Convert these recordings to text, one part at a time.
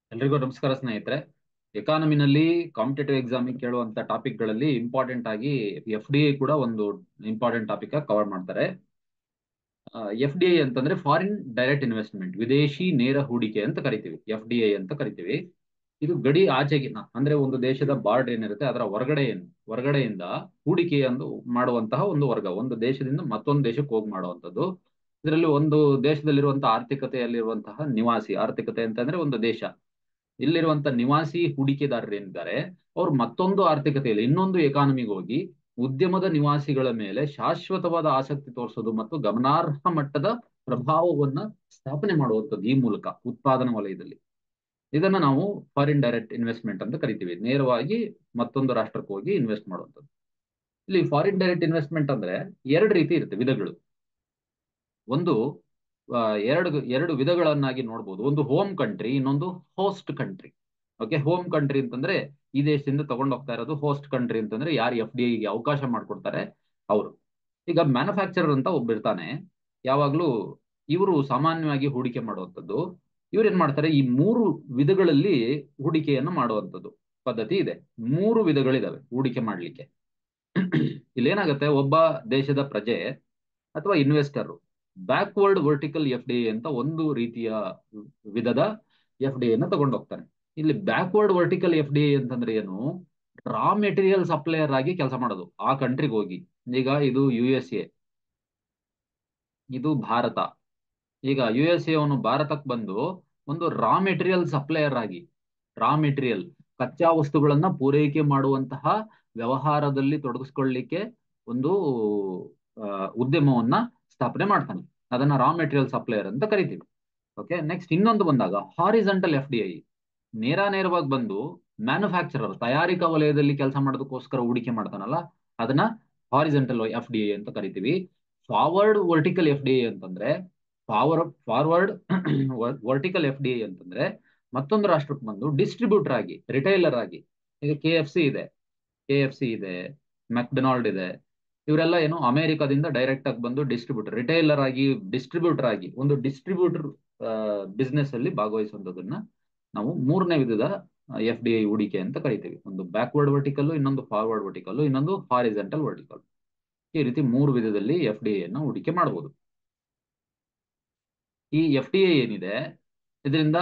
ಎಲ್ರಿಗೂ ನಮಸ್ಕಾರ ಸ್ನೇಹಿತರೆ ಎಕಾನಮಿನಲ್ಲಿ ಕಾಂಪಿಟೇಟಿವ್ ಎಕ್ಸಾಮ್ ಕೇಳುವಂತ ಟಾಪಿಕ್ ಗಳಲ್ಲಿ ಇಂಪಾರ್ಟೆಂಟ್ ಆಗಿ ಎಫ್ ಡಿ ಐ ಕೂಡ ಒಂದು ಇಂಪಾರ್ಟೆಂಟ್ ಟಾಪಿಕ್ ಕವರ್ ಮಾಡ್ತಾರೆ ಎಫ್ ಡಿ ಐ ಅಂತಂದ್ರೆ ಫಾರಿನ್ ಡೈರೆಕ್ಟ್ ಇನ್ವೆಸ್ಟ್ಮೆಂಟ್ ವಿದೇಶಿ ನೇರ ಹೂಡಿಕೆ ಅಂತ ಕರಿತೀವಿ ಎಫ್ ಡಿ ಐ ಅಂತ ಕರಿತೀವಿ ಇದು ಗಡಿ ಆಚೆಗಿನ ಅಂದ್ರೆ ಒಂದು ದೇಶದ ಬಾರ್ಡರ್ ಏನಿರುತ್ತೆ ಅದರ ಹೊರಗಡೆ ಹೊರಗಡೆಯಿಂದ ಹೂಡಿಕೆಯನ್ನು ಮಾಡುವಂತಹ ಒಂದು ವರ್ಗ ಒಂದು ದೇಶದಿಂದ ಮತ್ತೊಂದು ದೇಶಕ್ಕೆ ಹೋಗಿ ಮಾಡುವಂತದ್ದು ಇದರಲ್ಲಿ ಒಂದು ದೇಶದಲ್ಲಿರುವಂತಹ ಆರ್ಥಿಕತೆಯಲ್ಲಿರುವಂತಹ ನಿವಾಸಿ ಆರ್ಥಿಕತೆ ಅಂತಂದ್ರೆ ಒಂದು ದೇಶ ಇಲ್ಲಿರುವಂತ ನಿವಾಸಿ ಹೂಡಿಕೆದಾರರು ಏನಿದ್ದಾರೆ ಅವ್ರು ಮತ್ತೊಂದು ಆರ್ಥಿಕತೆಯಲ್ಲಿ ಇನ್ನೊಂದು ಎಕಾನಮಿಗೆ ಹೋಗಿ ಉದ್ಯಮದ ನಿವಾಸಿಗಳ ಮೇಲೆ ಶಾಶ್ವತವಾದ ಆಸಕ್ತಿ ತೋರಿಸೋದು ಮತ್ತು ಗಮನಾರ್ಹ ಮಟ್ಟದ ಪ್ರಭಾವವನ್ನ ಸ್ಥಾಪನೆ ಮಾಡುವಂಥದ್ದು ಈ ಮೂಲಕ ಉತ್ಪಾದನಾ ವಲಯದಲ್ಲಿ ಇದನ್ನ ನಾವು ಫಾರಿನ್ ಡೈರೆಕ್ಟ್ ಇನ್ವೆಸ್ಟ್ಮೆಂಟ್ ಅಂತ ಕರಿತೀವಿ ನೇರವಾಗಿ ಮತ್ತೊಂದು ರಾಷ್ಟ್ರಕ್ಕೆ ಹೋಗಿ ಇನ್ವೆಸ್ಟ್ ಮಾಡುವಂಥದ್ದು ಇಲ್ಲಿ ಫಾರಿನ್ ಡೈರೆಕ್ಟ್ ಇನ್ವೆಸ್ಟ್ಮೆಂಟ್ ಅಂದ್ರೆ ಎರಡು ರೀತಿ ಇರುತ್ತೆ ವಿಧಗಳು ಒಂದು ಎರಡು ಎರಡು ವಿಧಗಳನ್ನಾಗಿ ನೋಡ್ಬೋದು ಒಂದು ಹೋಮ್ ಕಂಟ್ರಿ ಇನ್ನೊಂದು host country okay home country ಅಂತಂದ್ರೆ ಈ ದೇಶದಿಂದ ತಗೊಂಡು ಹೋಗ್ತಾ ಇರೋದು ಹೋಸ್ಟ್ ಕಂಟ್ರಿ ಅಂತಂದ್ರೆ ಯಾರು ಎಫ್ ಡಿ ಐಗೆ ಅವಕಾಶ ಮಾಡ್ಕೊಡ್ತಾರೆ ಅವರು ಈಗ ಮ್ಯಾನುಫ್ಯಾಕ್ಚರರ್ ಅಂತ ಒಬ್ಬಿರ್ತಾನೆ ಯಾವಾಗ್ಲೂ ಇವರು ಸಾಮಾನ್ಯವಾಗಿ ಹೂಡಿಕೆ ಮಾಡುವಂಥದ್ದು ಇವ್ರು ಏನ್ ಮಾಡ್ತಾರೆ ಈ ಮೂರು ವಿಧಗಳಲ್ಲಿ ಹೂಡಿಕೆಯನ್ನು ಮಾಡುವಂಥದ್ದು ಪದ್ಧತಿ ಇದೆ ಮೂರು ವಿಧಗಳಿದಾವೆ ಹೂಡಿಕೆ ಮಾಡ್ಲಿಕ್ಕೆ ಇಲ್ಲೇನಾಗುತ್ತೆ ಒಬ್ಬ ದೇಶದ ಪ್ರಜೆ ಅಥವಾ investor backward vertical F D ಅಂತ ಒಂದು ರೀತಿಯ ವಿಧದ ಎಫ್ ಡಿ ಅನ್ನ ತಗೊಂಡೋಗ್ತಾನೆ ಇಲ್ಲಿ ಬ್ಯಾಕ್ವರ್ಡ್ ವರ್ಟಿಕಲ್ ಎಫ್ ಡಿ ಅಂತಂದ್ರೆ ಏನು ರಾ ಮೆಟೀರಿಯಲ್ ಸಪ್ಲೈಯರ್ ಆಗಿ ಕೆಲಸ ಮಾಡೋದು ಆ ಕಂಟ್ರಿಗೆ ಹೋಗಿ ಈಗ ಇದು ಯು ಎಸ್ ಎ ಇದು ಭಾರತ ಈಗ ಯು ಎಸ್ ಎ ಅವನು ಭಾರತಕ್ಕೆ ಬಂದು ಒಂದು ರಾ ಮೆಟೀರಿಯಲ್ ಸಪ್ಲೈಯರ್ ಆಗಿ ರಾ ಮೆಟೀರಿಯಲ್ ಕಚ್ಚಾ ವಸ್ತುಗಳನ್ನ ಪೂರೈಕೆ ಮಾಡುವಂತಹ ವ್ಯವಹಾರದಲ್ಲಿ ತೊಡಗಿಸ್ಕೊಳ್ಳಿಕ್ಕೆ ಒಂದು ಉದ್ಯಮವನ್ನ ಸ್ಥಾಪನೆ ಮಾಡ್ತಾನೆ ಅದನ್ನ ರಾ ಮೆಟೀರಿಯಲ್ ಸಪ್ಲೈಯರ್ ಅಂತ ಕರಿತೀವಿ ಓಕೆ ನೆಕ್ಸ್ಟ್ ಇನ್ನೊಂದು ಬಂದಾಗ ಹಾರಿಸಂಟಲ್ ಎಫ್ ಡಿ ಐ ನೇರ ನೇರವಾಗಿ ಬಂದು ಮ್ಯಾನುಫ್ಯಾಕ್ಚರರ್ ತಯಾರಿಕಾ ವಲಯದಲ್ಲಿ ಕೆಲಸ ಮಾಡೋದಕ್ಕೋಸ್ಕರ ಹೂಡಿಕೆ ಮಾಡ್ತಾನಲ್ಲ ಅದನ್ನ ಹಾರಿಸಂಟಲ್ ಎಫ್ ಡಿ ಐ ಅಂತ ಕರಿತೀವಿ forward vertical F D I ಅಂತಂದ್ರೆ forward forward vertical F D I ಅಂತಂದ್ರೆ ಮತ್ತೊಂದು ರಾಷ್ಟ್ರಕ್ಕೆ ಬಂದು ಡಿಸ್ಟ್ರಿಬ್ಯೂಟರ್ ಆಗಿ ರಿಟೈಲರ್ ಆಗಿ ಈಗ ಕೆ ಎಫ್ ಸಿ ಇದೆ ಕೆ ಎಫ್ ಸಿ ಇದೆ ಮೆಕ್ಡೊನಾಲ್ಡ್ ಇದೆ ಇವರೆಲ್ಲ ಏನು ಅಮೆರಿಕದಿಂದ ಡೈರೆಕ್ಟ್ ಆಗಿ ಬಂದು ಡಿಸ್ಟ್ರಿಬ್ಯೂಟರ್ ರಿಟೈಲರ್ ಆಗಿ ಡಿಸ್ಟ್ರಿಬ್ಯೂಟರ್ ಆಗಿ ಒಂದು ಡಿಸ್ಟ್ರಿಬ್ಯೂಟರ್ ಬಿಸ್ನೆಸ್ ಅಲ್ಲಿ ಭಾಗವಹಿಸುವಂಥದ್ದನ್ನ ನಾವು ಮೂರನೇ ವಿಧದ ಎಫ್ ಡಿ ಐ ಹೂಡಿಕೆ ಅಂತ ಕರಿತೀವಿ ಒಂದು ಬ್ಯಾಕ್ವರ್ಡ್ ವರ್ಟಿಕಲ್ ಇನ್ನೊಂದು ಫಾರ್ವರ್ಡ್ ವರ್ಟಿಕಲ್ ಇನ್ನೊಂದು ಹಾರಿಸೆಂಟಲ್ ವರ್ಟಿಕಲ್ ಈ ರೀತಿ ಮೂರು ವಿಧದಲ್ಲಿ ಎಫ್ ಡಿ ಐ ಅನ್ನ ಹೂಡಿಕೆ ಮಾಡಬಹುದು ಈ ಎಫ್ ಡಿ ಐ ಏನಿದೆ ಇದರಿಂದ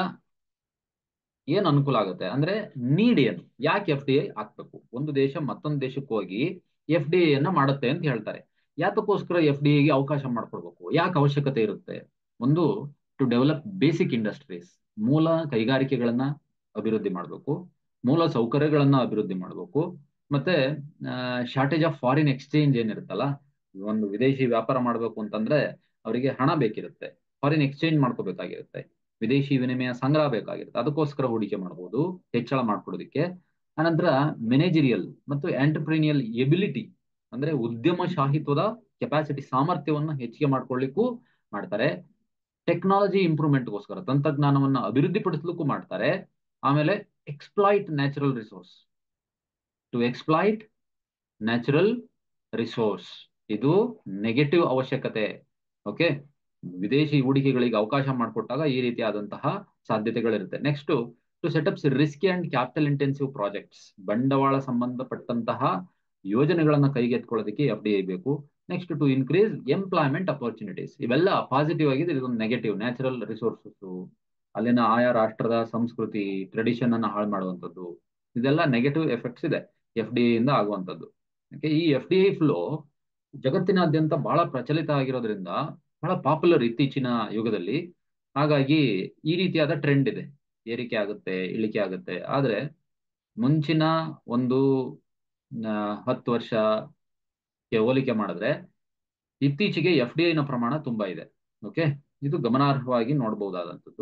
ಏನ್ ಅನುಕೂಲ ಆಗುತ್ತೆ ಅಂದ್ರೆ ನೀಡ್ ಏನು ಯಾಕೆ ಎಫ್ ಡಿ ಐ ಹಾಕ್ಬೇಕು ಒಂದು ದೇಶ ಮತ್ತೊಂದು ದೇಶಕ್ಕೆ ಹೋಗಿ ಎಫ್ ಡಿ ಐ ಅನ್ನ ಮಾಡುತ್ತೆ ಅಂತ ಹೇಳ್ತಾರೆ ಯಾತಕ್ಕೋಸ್ಕರ ಎಫ್ ಡಿ ಐಗೆ ಅವಕಾಶ ಮಾಡ್ಕೊಡ್ಬೇಕು ಯಾಕೆ ಅವಶ್ಯಕತೆ ಇರುತ್ತೆ ಒಂದು ಟು ಡೆವಲಪ್ ಬೇಸಿಕ್ ಇಂಡಸ್ಟ್ರೀಸ್ ಮೂಲ ಕೈಗಾರಿಕೆಗಳನ್ನ ಅಭಿವೃದ್ಧಿ ಮಾಡಬೇಕು ಮೂಲ ಸೌಕರ್ಯಗಳನ್ನ ಅಭಿವೃದ್ಧಿ ಮಾಡಬೇಕು ಮತ್ತೆ ಶಾರ್ಟೇಜ್ ಆಫ್ ಫಾರಿನ್ ಎಕ್ಸ್ಚೇಂಜ್ ಏನಿರುತ್ತಲ್ಲ ಒಂದು ವಿದೇಶಿ ವ್ಯಾಪಾರ ಮಾಡಬೇಕು ಅಂತಂದ್ರೆ ಅವರಿಗೆ ಹಣ ಬೇಕಿರುತ್ತೆ ಫಾರಿನ್ ಎಕ್ಸ್ಚೇಂಜ್ ಮಾಡ್ಕೋಬೇಕಾಗಿರುತ್ತೆ ವಿದೇಶಿ ವಿನಿಮಯ ಸಂಗ್ರಹ ಬೇಕಾಗಿರುತ್ತೆ ಅದಕ್ಕೋಸ್ಕರ ಹೂಡಿಕೆ ಮಾಡಬಹುದು ಹೆಚ್ಚಳ ಮಾಡ್ಕೊಡೋದಕ್ಕೆ ಅನಂತರ ಮೆನೇಜರಿಯಲ್ ಮತ್ತು ಎಂಟರ್ಪ್ರಿನಿಯಲ್ ಎಬಿಲಿಟಿ ಅಂದ್ರೆ ಉದ್ಯಮಶಾಹಿತ್ವದ ಕೆಪಾಸಿಟಿ ಸಾಮರ್ಥ್ಯವನ್ನು ಹೆಚ್ಚಿಗೆ ಮಾಡ್ಕೊಳ್ಳಿಕ್ಕೂ ಮಾಡ್ತಾರೆ ಟೆಕ್ನಾಲಜಿ ಇಂಪ್ರೂವ್ಮೆಂಟ್ಗೋಸ್ಕರ ತಂತ್ರಜ್ಞಾನವನ್ನು ಅಭಿವೃದ್ಧಿಪಡಿಸ್ಲಿಕ್ಕೂ ಮಾಡ್ತಾರೆ ಆಮೇಲೆ exploit natural resource to exploit natural resource ಇದು ನೆಗೆಟಿವ್ ಅವಶ್ಯಕತೆ ಓಕೆ ವಿದೇಶಿ ಹೂಡಿಕೆಗಳಿಗೆ ಅವಕಾಶ ಮಾಡಿಕೊಟ್ಟಾಗ ಈ ರೀತಿಯಾದಂತಹ ಸಾಧ್ಯತೆಗಳಿರುತ್ತೆ next to setups risky and capital intensive projects ಬಂಡವಾಳ ಸಂಬಂಧಪಟ್ಟಂತಹ ಯೋಜನೆಗಳನ್ನ ಕೈಗೆತ್ಕೊಳ್ಳೋದಕ್ಕೆ ಎಫ್ ಡಿ ಐ ಬೇಕು next to increase employment opportunities ಇವೆಲ್ಲ ಪಾಸಿಟಿವ್ ಆಗಿದೆ ಇದೊಂದು ನೆಗೆಟಿವ್ ನ್ಯಾಚುರಲ್ ರಿಸೋರ್ಸಸ್ ಅಲ್ಲಿನ ಆಯಾ ರಾಷ್ಟ್ರದ ಸಂಸ್ಕೃತಿ ಟ್ರೆಡಿಷನ್ ಅನ್ನ ಹಾಳು ಮಾಡುವಂಥದ್ದು ಇದೆಲ್ಲ ನೆಗೆಟಿವ್ ಎಫೆಕ್ಟ್ಸ್ ಇದೆ ಎಫ್ ಡಿ ಐ ಇಂದ ಆಗುವಂಥದ್ದು ಈ ಎಫ್ ಡಿ ಐ ಫ್ಲೋ ಜಗತ್ತಿನಾದ್ಯಂತ ಬಹಳ ಪ್ರಚಲಿತ ಆಗಿರೋದ್ರಿಂದ ಬಹಳ ಪಾಪ್ಯುಲರ್ ಇತ್ತೀಚಿನ ಯುಗದಲ್ಲಿ ಹಾಗಾಗಿ ಈ ರೀತಿಯಾದ ಟ್ರೆಂಡ್ ಇದೆ ಏರಿಕೆ ಆಗುತ್ತೆ ಇಳಿಕೆ ಆಗುತ್ತೆ ಆದ್ರೆ ಮುಂಚಿನ ಒಂದು ಹತ್ತು ವರ್ಷಕ್ಕೆ ಹೋಲಿಕೆ ಮಾಡಿದ್ರೆ ಇತ್ತೀಚೆಗೆ ಎಫ್ ಡಿ ಐನ ಪ್ರಮಾಣ ತುಂಬಾ ಇದೆ ಓಕೆ ಇದು ಗಮನಾರ್ಹವಾಗಿ ನೋಡಬಹುದಾದಂಥದ್ದು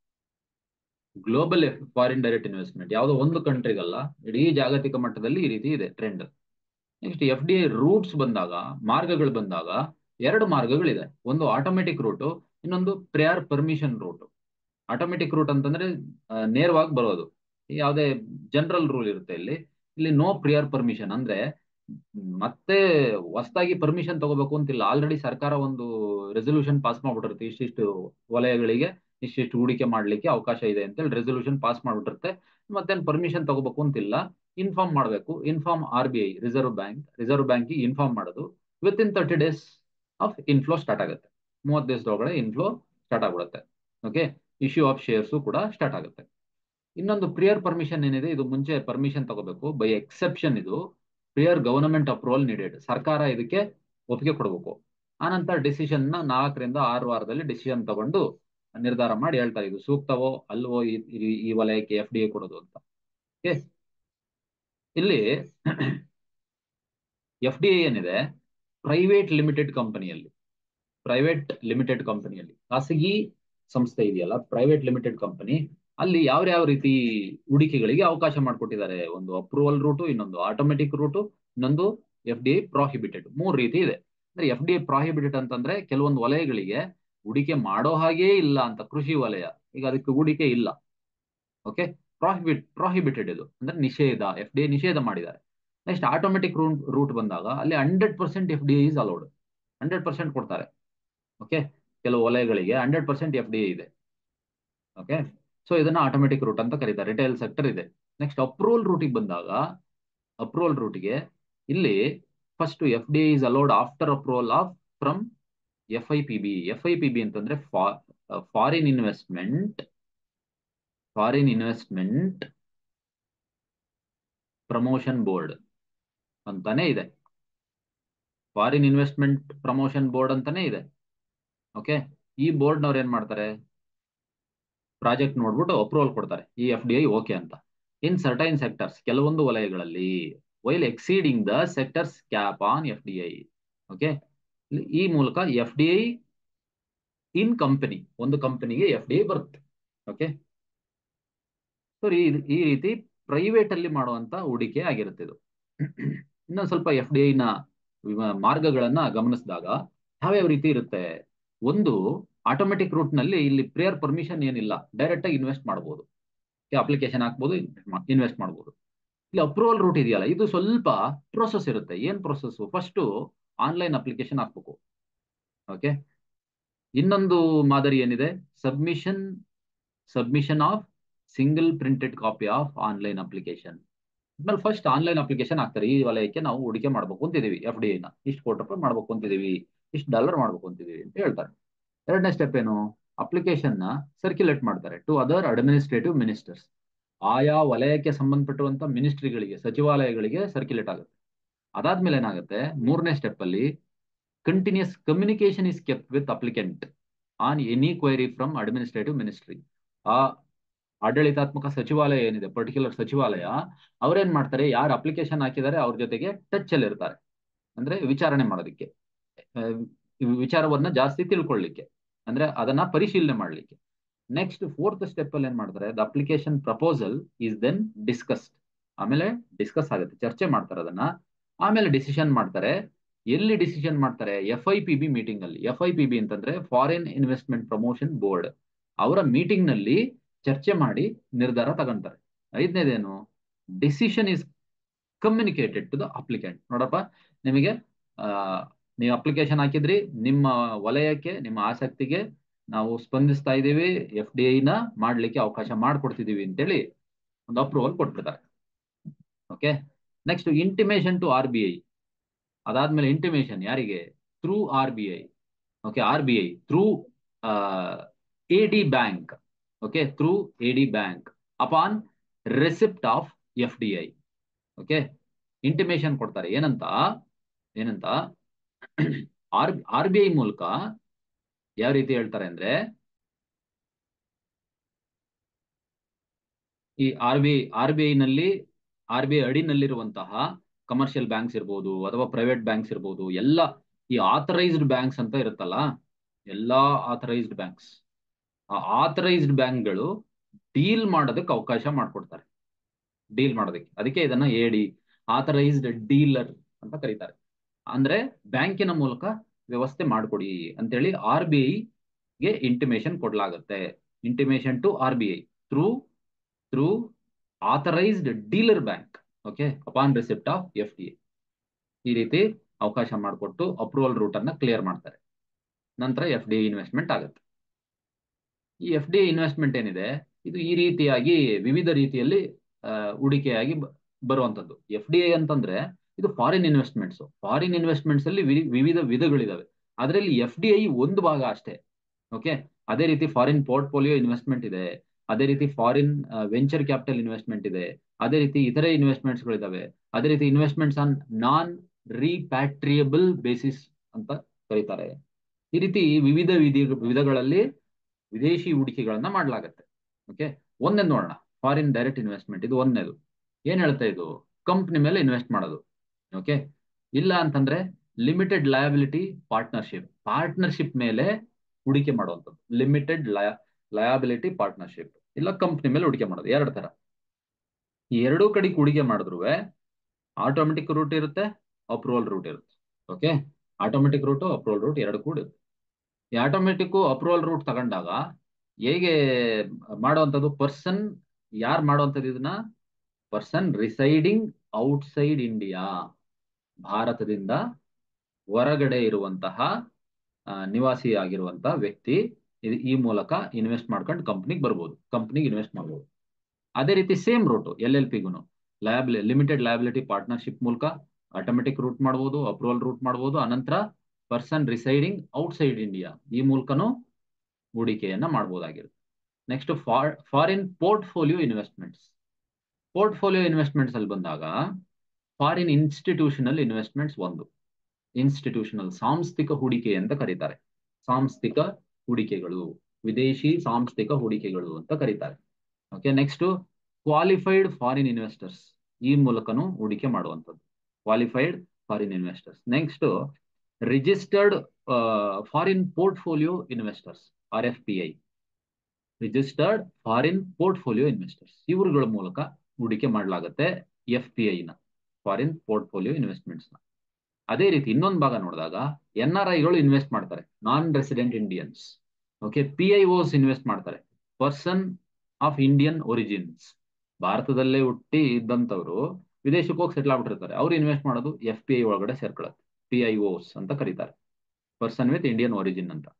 ಗ್ಲೋಬಲ್ ಫಾರಿನ್ ಡೈರೆಕ್ಟ್ ಇನ್ವೆಸ್ಟ್ಮೆಂಟ್ ಯಾವುದೋ ಒಂದು ಕಂಟ್ರಿಗಲ್ಲ ಇಡೀ ಜಾಗತಿಕ ಮಟ್ಟದಲ್ಲಿ ಈ ರೀತಿ ಇದೆ trend next F D I routes ಬಂದಾಗ ಮಾರ್ಗಗಳು ಬಂದಾಗ ಎರಡು ಮಾರ್ಗಗಳಿದೆ ಒಂದು ಆಟೋಮೆಟಿಕ್ ರೂಟು ಇನ್ನೊಂದು prior permission route automatic route ಅಂತಂದ್ರೆ ನೇರವಾಗಿ ಬರೋದು ಯಾವುದೇ ಜನರಲ್ ರೂಲ್ ಇರುತ್ತೆ ಇಲ್ಲಿ ಇಲ್ಲಿ ನೋ ಪ್ರಿಯರ್ ಪರ್ಮಿಷನ್ ಅಂದ್ರೆ ಮತ್ತೆ ಹೊಸದಾಗಿ ಪರ್ಮಿಷನ್ ತಗೋಬೇಕು ಅಂತಿಲ್ಲ ಆಲ್ರೆಡಿ ಸರ್ಕಾರ ಒಂದು ರೆಸೊಲ್ಯೂಷನ್ ಪಾಸ್ ಮಾಡ್ಬಿಟ್ಟಿರುತ್ತೆ ಇಷ್ಟಿಷ್ಟು ವಲಯಗಳಿಗೆ ಇಷ್ಟಿಷ್ಟು ಹೂಡಿಕೆ ಮಾಡ್ಲಿಕ್ಕೆ ಅವಕಾಶ ಇದೆ ಅಂತೇಳಿ ರೆಸೊಲ್ಯೂಷನ್ ಪಾಸ್ ಮಾಡ್ಬಿಟ್ಟಿರುತ್ತೆ ಮತ್ತೇನು ಪರ್ಮಿಷನ್ ತಗೋಬೇಕು ಅಂತಿಲ್ಲ ಇನ್ಫಾರ್ಮ್ ಮಾಡಬೇಕು inform R B I reserve bank reserve bank inform ಮಾಡೋದು within thirty days of inflow start ಆಗುತ್ತೆ ಮೂವತ್ತು ದಿವಸದೊಳಗಡೆ ಇನ್ಫ್ಲೋ ಸ್ಟಾರ್ಟ್ ಆಗ್ಬಿಡುತ್ತೆ ಓಕೆ ಇಶ್ಯೂ ಆಫ್ ಶೇರ್ಸು ಕೂಡ ಸ್ಟಾರ್ಟ್ ಆಗುತ್ತೆ ಇನ್ನೊಂದು ಪ್ರಿಯರ್ ಪರ್ಮಿಷನ್ ಏನಿದೆ ಇದು ಮುಂಚೆ ಪರ್ಮಿಷನ್ ತಗೋಬೇಕು ಬೈ ಎಕ್ಸೆಪ್ಷನ್ ಇದು ಪ್ರಿಯರ್ ಗವರ್ನಮೆಂಟ್ ಅಪ್ರೂವಲ್ ನೀಡೆಡ್ ಸರ್ಕಾರ ಇದಕ್ಕೆ ಒಪ್ಪಿಗೆ ಕೊಡಬೇಕು ಆನಂತರ ಡಿಸಿಷನ್ ನ ನಾಲ್ಕರಿಂದ ಆರು ವಾರದಲ್ಲಿ ಡಿಸಿಷನ್ ತಗೊಂಡು ನಿರ್ಧಾರ ಮಾಡಿ ಹೇಳ್ತಾರೆ ಇದು ಸೂಕ್ತವೋ ಅಲ್ವೋ ಈ ವಲಯಕ್ಕೆ ಎಫ್ ಡಿ ಎ ಕೊಡೋದು ಅಂತ ಓಕೆ ಇಲ್ಲಿ ಎಫ್ ಡಿ ಎ ಏನಿದೆ ಪ್ರೈವೇಟ್ ಲಿಮಿಟೆಡ್ ಕಂಪನಿಯಲ್ಲಿ ಪ್ರೈವೇಟ್ ಲಿಮಿಟೆಡ್ ಕಂಪನಿಯಲ್ಲಿ ಖಾಸಗಿ ಸಂಸ್ಥೆ ಇದೆಯಲ್ಲ ಪ್ರೈವೇಟ್ ಲಿಮಿಟೆಡ್ ಕಂಪನಿ ಅಲ್ಲಿ ಯಾವ ಯಾವ ರೀತಿ ಹೂಡಿಕೆಗಳಿಗೆ ಅವಕಾಶ ಮಾಡಿಕೊಟ್ಟಿದ್ದಾರೆ ಒಂದು ಅಪ್ರೂವಲ್ ರೂಟು ಇನ್ನೊಂದು ಆಟೋಮೆಟಿಕ್ ರೂಟು ಇನ್ನೊಂದು ಎಫ್ ಡಿ ಐ ಪ್ರಾಹಿಬಿಟೆಡ್ ಮೂರು ರೀತಿ ಇದೆ ಅಂದ್ರೆ ಎಫ್ ಡಿ ಐ ಪ್ರಾಹಿಬಿಟೆಡ್ ಅಂತಂದ್ರೆ ಕೆಲವೊಂದು ವಲಯಗಳಿಗೆ ಹೂಡಿಕೆ ಮಾಡೋ ಹಾಗೇ ಇಲ್ಲ ಅಂತ ಕೃಷಿ ವಲಯ ಈಗ ಅದಕ್ಕೆ ಹೂಡಿಕೆ ಇಲ್ಲ ಓಕೆ ಪ್ರಾಹಿಬಿಟ್ ಪ್ರಾಹಿಬಿಟೆಡ್ ಇದು ಅಂದ್ರೆ ನಿಷೇಧ ಎಫ್ ಡಿ ಐ ನಿಷೇಧ ಮಾಡಿದ್ದಾರೆ ನೆಕ್ಸ್ಟ್ ಆಟೋಮೆಟಿಕ್ ರೂಟ್ ರೂಟ್ ಬಂದಾಗ ಅಲ್ಲಿ hundred percent F D I is allowed hundred percent ಕೊಡ್ತಾರೆ ಓಕೆ ಕೆಲವು ವಲಯಗಳಿಗೆ hundred percent F D I ಇದೆ ಓಕೆ ಸೊ ಇದನ್ನ ಆಟೋಮೆಟಿಕ್ ರೂಟ್ ಅಂತ ಕರೀತಾರೆ ರಿಟೇಲ್ ಸೆಕ್ಟರ್ ಇದೆ ನೆಕ್ಸ್ಟ್ ಅಪ್ರೂವಲ್ ರೂಟಿಗೆ ಬಂದಾಗ ಅಪ್ರೂವಲ್ ರೂಟ್ಗೆ ಇಲ್ಲಿ first F D is allowed after approval of from F I P B F I P B ಅಂತಂದ್ರೆ foreign investment foreign investment promotion board ಅಂತಾನೆ ಇದೆ ಫಾರಿನ್ ಇನ್ವೆಸ್ಟ್ಮೆಂಟ್ ಪ್ರಮೋಷನ್ ಬೋರ್ಡ್ ಅಂತಾನೆ ಇದೆ ಓಕೆ ಈ ಬೋರ್ಡ್ನವ್ರು ಏನ್ ಮಾಡ್ತಾರೆ ಪ್ರಾಜೆಕ್ಟ್ ನೋಡ್ಬಿಟ್ಟು ಅಪ್ರೂವಲ್ ಕೊಡ್ತಾರೆ ಈ ಎಫ್ ಡಿ ಐ ಓಕೆ ಅಂತ ಇನ್ ಸರ್ಟೈನ್ ಸೆಕ್ಟರ್ಸ್ ಕೆಲವೊಂದು ವಲಯಗಳಲ್ಲಿ while exceeding the sectors cap on F D I okay ಈ ಮೂಲಕ F D I in company ಒಂದು ಕಂಪನಿಗೆ ಎಫ್ ಡಿ ಐ ಬರುತ್ತೆ ಓಕೆ ಸೊ ಈ ರೀತಿ ಪ್ರೈವೇಟ್ ಅಲ್ಲಿ ಮಾಡುವಂತ ಹೂಡಿಕೆ ಆಗಿರುತ್ತೆ ಇದು ಇನ್ನೊಂದು ಸ್ವಲ್ಪ ಎಫ್ ಡಿ ಐ ನ ಮಾರ್ಗಗಳನ್ನ ಗಮನಿಸಿದಾಗ ಯಾವ್ಯಾವ ರೀತಿ ಇರುತ್ತೆ ಒಂದು ಆಟೋಮೆಟಿಕ್ ರೂಟ್ ನಲ್ಲಿ ಇಲ್ಲಿ ಪ್ರೇಯರ್ ಪರ್ಮಿಷನ್ ಏನಿಲ್ಲ ಡೈರೆಕ್ಟ್ ಆಗಿ ಇನ್ವೆಸ್ಟ್ ಮಾಡಬಹುದು ಅಪ್ಲಿಕೇಶನ್ ಹಾಕ್ಬೋದು ಇನ್ವೆಸ್ಟ್ ಮಾಡಬಹುದು ಇಲ್ಲಿ ಅಪ್ರೂವಲ್ ರೂಟ್ ಇದೆಯಲ್ಲ ಇದು ಸ್ವಲ್ಪ ಪ್ರೋಸೆಸ್ ಇರುತ್ತೆ ಏನ್ ಪ್ರೋಸೆಸ್ ಫಸ್ಟ್ ಆನ್ಲೈನ್ ಅಪ್ಲಿಕೇಶನ್ ಹಾಕ್ಬೇಕು ಓಕೆ ಇನ್ನೊಂದು ಮಾದರಿ ಏನಿದೆ submission submission of single printed copy of online application ಆಮೇಲೆ ಫಸ್ಟ್ ಆನ್ಲೈನ್ ಅಪ್ಲಿಕೇಶನ್ ಹಾಕ್ತಾರೆ ಈ ವಲಯಕ್ಕೆ ನಾವು ಹೂಡಿಕೆ ಮಾಡ್ಬೇಕು ಅಂತಿದೀವಿ ಎಫ್ ಡಿ ಐನ ಇಷ್ಟು ಕೋಟಿ ರೂಪಾಯಿ ಮಾಡ್ಬೇಕು ಅಂತಿದೀವಿ ಇಷ್ಟು ಡಾಲರ್ ಮಾಡ್ಬೇಕು ಅಂತಿದೀವಿ ಅಂತ ಹೇಳ್ತಾರೆ ಎರಡನೇ ಸ್ಟೆಪ್ ಏನು ಅಪ್ಲಿಕೇಶನ್ ನ ಸರ್ಕ್ಯುಲೇಟ್ ಮಾಡ್ತಾರೆ ಟು ಅದರ್ ಅಡ್ಮಿನಿಸ್ಟ್ರೇಟಿವ್ ಮಿನಿಸ್ಟರ್ಸ್ ಆಯಾ ವಲಯಕ್ಕೆ ಸಂಬಂಧಪಟ್ಟಿರುವಂತ ಮಿನಿಸ್ಟ್ರಿಗಳಿಗೆ ಸಚಿವಾಲಯಗಳಿಗೆ ಸರ್ಕ್ಯುಲೇಟ್ ಆಗುತ್ತೆ ಅದಾದ್ಮೇಲೆ ಏನಾಗುತ್ತೆ ಮೂರನೇ ಸ್ಟೆಪ್ ಅಲ್ಲಿ continuous communication is kept with applicant on any query from administrative ministry ಆ ಆಡಳಿತಾತ್ಮಕ ಸಚಿವಾಲಯ ಏನಿದೆ ಪರ್ಟಿಕ್ಯುಲರ್ ಸಚಿವಾಲಯ ಅವ್ರೇನ್ ಮಾಡ್ತಾರೆ ಯಾರು ಅಪ್ಲಿಕೇಶನ್ ಹಾಕಿದ್ದಾರೆ ಅವ್ರ ಜೊತೆಗೆ ಟಚ್ ಅಲ್ಲಿ ಇರ್ತಾರೆ ಅಂದ್ರೆ ವಿಚಾರಣೆ ಮಾಡೋದಕ್ಕೆ ವಿಚಾರವನ್ನ ಜಾಸ್ತಿ ತಿಳ್ಕೊಳ್ಳಿಕ್ಕೆ ಅಂದ್ರೆ ಅದನ್ನ ಪರಿಶೀಲನೆ ಮಾಡ್ಲಿಕ್ಕೆ ನೆಕ್ಸ್ಟ್ ಫೋರ್ತ್ ಸ್ಟೆಪ್ ಅಲ್ಲಿ ಏನ್ ಮಾಡ್ತಾರೆ the application proposal is then discussed ಆಮೇಲೆ ಡಿಸ್ಕಸ್ ಆಗುತ್ತೆ ಚರ್ಚೆ ಮಾಡ್ತಾರೆ ಅದನ್ನ ಆಮೇಲೆ ಡಿಸಿಷನ್ ಮಾಡ್ತಾರೆ ಎಲ್ಲಿ ಡಿಸಿಷನ್ ಮಾಡ್ತಾರೆ F I P B meeting ಅಲ್ಲಿ ಎಫ್ ಐ ಪಿ ಬಿ ಅಂತಂದ್ರೆ ಫಾರಿನ್ ಇನ್ವೆಸ್ಟ್ಮೆಂಟ್ ಪ್ರಮೋಷನ್ ಬೋರ್ಡ್ ಅವರ ಮೀಟಿಂಗ್ ನಲ್ಲಿ ಚರ್ಚೆ ಮಾಡಿ ನಿರ್ಧಾರ ತಗೊಂತಾರೆ ಐದನೇದೇನು decision is communicated to the applicant ನೋಡಪ್ಪ ನಿಮಗೆ ನೀವು ಅಪ್ಲಿಕೇಶನ್ ಹಾಕಿದ್ರಿ ನಿಮ್ಮ ವಲಯಕ್ಕೆ ನಿಮ್ಮ ಆಸಕ್ತಿಗೆ ನಾವು ಸ್ಪಂದಿಸ್ತಾ ಇದ್ದೀವಿ ಎಫ್ ಡಿ ಐನ ಮಾಡ್ಲಿಕ್ಕೆ ಅವಕಾಶ ಮಾಡ್ಕೊಡ್ತಿದೀವಿ ಅಂತೇಳಿ ಒಂದು ಅಪ್ರೂವಲ್ ಕೊಟ್ಬಿಡ್ತಾರೆ okay next intimation to R B I ಅದಾದ್ಮೇಲೆ ಇಂಟಿಮೇಷನ್ ಯಾರಿಗೆ through R B I okay R B I through A D bank okay through A D bank upon receipt of F D I okay intimation ಕೊಡ್ತಾರೆ ಏನಂತ ಏನಂತ R R B I ಮೂಲಕ ಯಾವ ರೀತಿ ಹೇಳ್ತಾರೆ ಅಂದ್ರೆ ಈ R B R B I ನಲ್ಲಿ ಆರ್ ಬಿ ಐ ಅಡಿನಲ್ಲಿರುವಂತಹ ಕಮರ್ಷಿಯಲ್ ಬ್ಯಾಂಕ್ಸ್ ಇರ್ಬೋದು ಅಥವಾ ಪ್ರೈವೇಟ್ ಬ್ಯಾಂಕ್ಸ್ ಇರ್ಬೋದು ಎಲ್ಲ ಈ ಆಥರೈಸ್ಡ್ ಬ್ಯಾಂಕ್ಸ್ ಅಂತ ಇರುತ್ತಲ್ಲ ಎಲ್ಲಾ ಆಥರೈಸ್ಡ್ ಬ್ಯಾಂಕ್ಸ್ ಆ ಆಥರೈಸ್ಡ್ ಬ್ಯಾಂಕ್ಗಳು ಡೀಲ್ ಮಾಡೋದಕ್ಕೆ ಅವಕಾಶ ಮಾಡಿಕೊಡ್ತಾರೆ ಡೀಲ್ ಮಾಡೋದಕ್ಕೆ ಅದಕ್ಕೆ ಇದನ್ನ ಎಡಿ ಆಥರೈಸ್ಡ್ ಡೀಲರ್ ಅಂತ ಕರೀತಾರೆ ಅಂದ್ರೆ ಬ್ಯಾಂಕಿನ ಮೂಲಕ ವ್ಯವಸ್ಥೆ ಮಾಡಿಕೊಡಿ ಅಂತೇಳಿ ಆರ್ ಬಿ ಐಗೆ ಇಂಟಿಮೇಷನ್ ಕೊಡ್ಲಾಗುತ್ತೆ intimation to R B I through through authorised dealer bank okay upon receipt of F D ಈ ರೀತಿ ಅವಕಾಶ ಮಾಡಿಕೊಟ್ಟು ಅಪ್ರೂವಲ್ ರೂಟ್ ಅನ್ನ ಕ್ಲಿಯರ್ ಮಾಡ್ತಾರೆ ನಂತರ ಎಫ್ ಡಿ ಇನ್ವೆಸ್ಟ್ಮೆಂಟ್ ಆಗುತ್ತೆ ಈ ಎಫ್ ಡಿ ಇನ್ವೆಸ್ಟ್ಮೆಂಟ್ ಏನಿದೆ ಇದು ಈ ರೀತಿಯಾಗಿ ವಿವಿಧ ರೀತಿಯಲ್ಲಿ ಆ, ಹೂಡಿಕೆಯಾಗಿ ಬ- ಬರುವಂತದ್ದು ಎಫ್ ಡಿ ಐ ಅಂತಂದ್ರೆ ಇದು ಫಾರಿನ್ ಇನ್ವೆಸ್ಟ್ಮೆಂಟ್ಸ್ ಫಾರಿನ್ ಇನ್ವೆಸ್ಟ್ಮೆಂಟ್ಸ್ ಅಲ್ಲಿ ವಿ- ವಿವಿಧ ವಿಧಗಳಿದಾವೆ ಅದರಲ್ಲಿ ಎಫ್ ಡಿ ಐ ಒಂದು ಭಾಗ ಅಷ್ಟೇ ಓಕೆ ಅದೇ ರೀತಿ ಫಾರಿನ್ ಪೋರ್ಟ್ಫೋಲಿಯೋ ಇನ್ವೆಸ್ಟ್ಮೆಂಟ್ ಇದೆ ಅದೇ ರೀತಿ ಫಾರಿನ್ ವೆಂಚರ್ ಕ್ಯಾಪಿಟಲ್ ಇನ್ವೆಸ್ಟ್ಮೆಂಟ್ ಇದೆ ಅದೇ ರೀತಿ ಇತರೆ ಇನ್ವೆಸ್ಟ್ಮೆಂಟ್ಸ್ ಗಳಿದಾವೆ ಅದೇ ರೀತಿ investments on non repatriable basis ಅಂತ ಕರೀತಾರೆ ಈ ರೀತಿ ವಿವಿಧ ವಿಧಿ ವಿಧಗಳಲ್ಲಿ ವಿದೇಶಿ ಹೂಡಿಕೆಗಳನ್ನ ಮಾಡಲಾಗತ್ತೆ ಓಕೆ ಒಂದನೇದು ನೋಡೋಣ ಫಾರಿನ್ ಡೈರೆಕ್ಟ್ ಇನ್ವೆಸ್ಟ್ಮೆಂಟ್ ಇದು ಒಂದನೇದು ಏನ್ ಹೇಳ್ತಾ ಇದು ಕಂಪ್ನಿ ಮೇಲೆ ಇನ್ವೆಸ್ಟ್ ಮಾಡೋದು ಓಕೆ ಇಲ್ಲ ಅಂತಂದ್ರೆ ಲಿಮಿಟೆಡ್ ಲಯಬಿಲಿಟಿ ಪಾರ್ಟ್ನರ್ಶಿಪ್ ಪಾರ್ಟ್ನರ್ಶಿಪ್ ಮೇಲೆ ಹೂಡಿಕೆ ಮಾಡುವಂಥದ್ದು ಲಿಮಿಟೆಡ್ ಲಯ ಲಯಬಿಲಿಟಿ ಪಾರ್ಟ್ನರ್ಶಿಪ್ ಇಲ್ಲ ಕಂಪ್ನಿ ಮೇಲೆ ಹೂಡಿಕೆ ಮಾಡೋದು ಎರಡು ತರ ಈ ಎರಡೂ ಕಡೆಗೆ ಹೂಡಿಕೆ ಮಾಡಿದ್ರು ಆಟೋಮೆಟಿಕ್ ರೂಟ್ ಇರುತ್ತೆ ಅಪ್ರೂವಲ್ ರೂಟ್ ಇರುತ್ತೆ okay automatic route approval route ಎರಡು ಕೂಡ ಇರುತ್ತೆ ಈ ಆಟೋಮೆಟಿಕ್ ಅಪ್ರೂವಲ್ ರೂಟ್ ತಗೊಂಡಾಗ ಹೇಗೆ ಮಾಡುವಂಥದ್ದು ಪರ್ಸನ್ ಯಾರು ಮಾಡುವಂಥದ್ದು ಇದನ್ನ ಪರ್ಸನ್ ರಿಸೈಡಿಂಗ್ ಔಟ್ಸೈಡ್ ಇಂಡಿಯಾ ಭಾರತದಿಂದ ಹೊರಗಡೆ ಇರುವಂತಹ ಆ, ನಿವಾಸಿ ಆಗಿರುವಂತಹ ವ್ಯಕ್ತಿ ಇದು- ಈ ಮೂಲಕ ಇನ್ವೆಸ್ಟ್ ಮಾಡ್ಕೊಂಡು ಕಂಪ್ನಿಗೆ ಬರ್ಬೋದು ಕಂಪ್ನಿಗೆ ಇನ್ವೆಸ್ಟ್ ಮಾಡ್ಬೋದು ಅದೇ ರೀತಿ ಸೇಮ್ ರೂಟ್ ಎಲ್ ಎಲ್ ಪಿಗೂ ಲಯಬಿಲಿ ಲಿಮಿಟೆಡ್ ಲಯಬಿಲಿಟಿ ಪಾರ್ಟ್ನರ್ಶಿಪ್ ಮೂಲಕ ಆಟೋಮೆಟಿಕ್ ರೂಟ್ ಮಾಡ್ಬೋದು ಅಪ್ರೂವಲ್ ರೂಟ್ ಮಾಡ್ಬೋದು ಅನಂತರ ಪರ್ಸನ್ ರಿಸೈಡಿಂಗ್ ಔಟ್ಸೈಡ್ ಇಂಡಿಯಾ ಈ ಮೂಲಕನೂ ಹೂಡಿಕೆಯನ್ನ ಮಾಡಬಹುದಾಗಿರುತ್ತೆ next foreign portfolio investments portfolio investments ಅಲ್ಲಿ ಬಂದಾಗ ಫಾರಿನ್ ಇನ್ಸ್ಟಿಟ್ಯೂಷನಲ್ ಇನ್ವೆಸ್ಟ್ಮೆಂಟ್ಸ್ ಒಂದು ಇನ್ಸ್ಟಿಟ್ಯೂಷನಲ್ ಸಾಂಸ್ಥಿಕ ಹೂಡಿಕೆ ಅಂತ ಕರೀತಾರೆ ಸಾಂಸ್ಥಿಕ ಹೂಡಿಕೆಗಳು ವಿದೇಶಿ ಸಾಂಸ್ಥಿಕ ಹೂಡಿಕೆಗಳು ಅಂತ ಕರೀತಾರೆ okay next qualified foreign investors ಈ ಮೂಲಕನೂ ಹೂಡಿಕೆ ಮಾಡುವಂಥದ್ದು qualified foreign investors next registered foreign portfolio investors R F P I registered foreign portfolio investors ಇವರುಗಳ ಮೂಲಕ ಹೂಡಿಕೆ ಮಾಡಲಾಗುತ್ತೆ ಎಫ್ ಪಿ ಐನ ಫಾರಿನ್ ಪೋರ್ಟ್ಫೋಲಿಯೋ ಇನ್ವೆಸ್ಟ್ಮೆಂಟ್ಸ್ ನ ಅದೇ ರೀತಿ ಇನ್ನೊಂದು ಭಾಗ ನೋಡಿದಾಗ ಎನ್ ಆರ್ ಐಗಳು ಇನ್ವೆಸ್ಟ್ ಮಾಡ್ತಾರೆ non resident Indians okay P I O's invest ಮಾಡ್ತಾರೆ ಪರ್ಸನ್ ಆಫ್ ಇಂಡಿಯನ್ ಒರಿಜಿನ್ಸ್ ಭಾರತದಲ್ಲೇ ಹುಟ್ಟಿ ಇದ್ದಂಥವ್ರು ವಿದೇಶಕ್ಕೆ ಹೋಗಿ ಸೆಟ್ಲ್ ಆಗ್ಬಿಟ್ಟಿರ್ತಾರೆ ಅವ್ರು ಇನ್ವೆಸ್ಟ್ ಮಾಡೋದು ಎಫ್ ಪಿ ಐ ಒಳಗಡೆ ಸೇರ್ಕೊಳ್ಳುತ್ತೆ ಪಿ ಐ ಓಸ್ ಅಂತ ಕರೀತಾರೆ ಪರ್ಸನ್ ವಿತ್ ಇಂಡಿಯನ್ ಒರಿಜಿನ್ ಅಂತ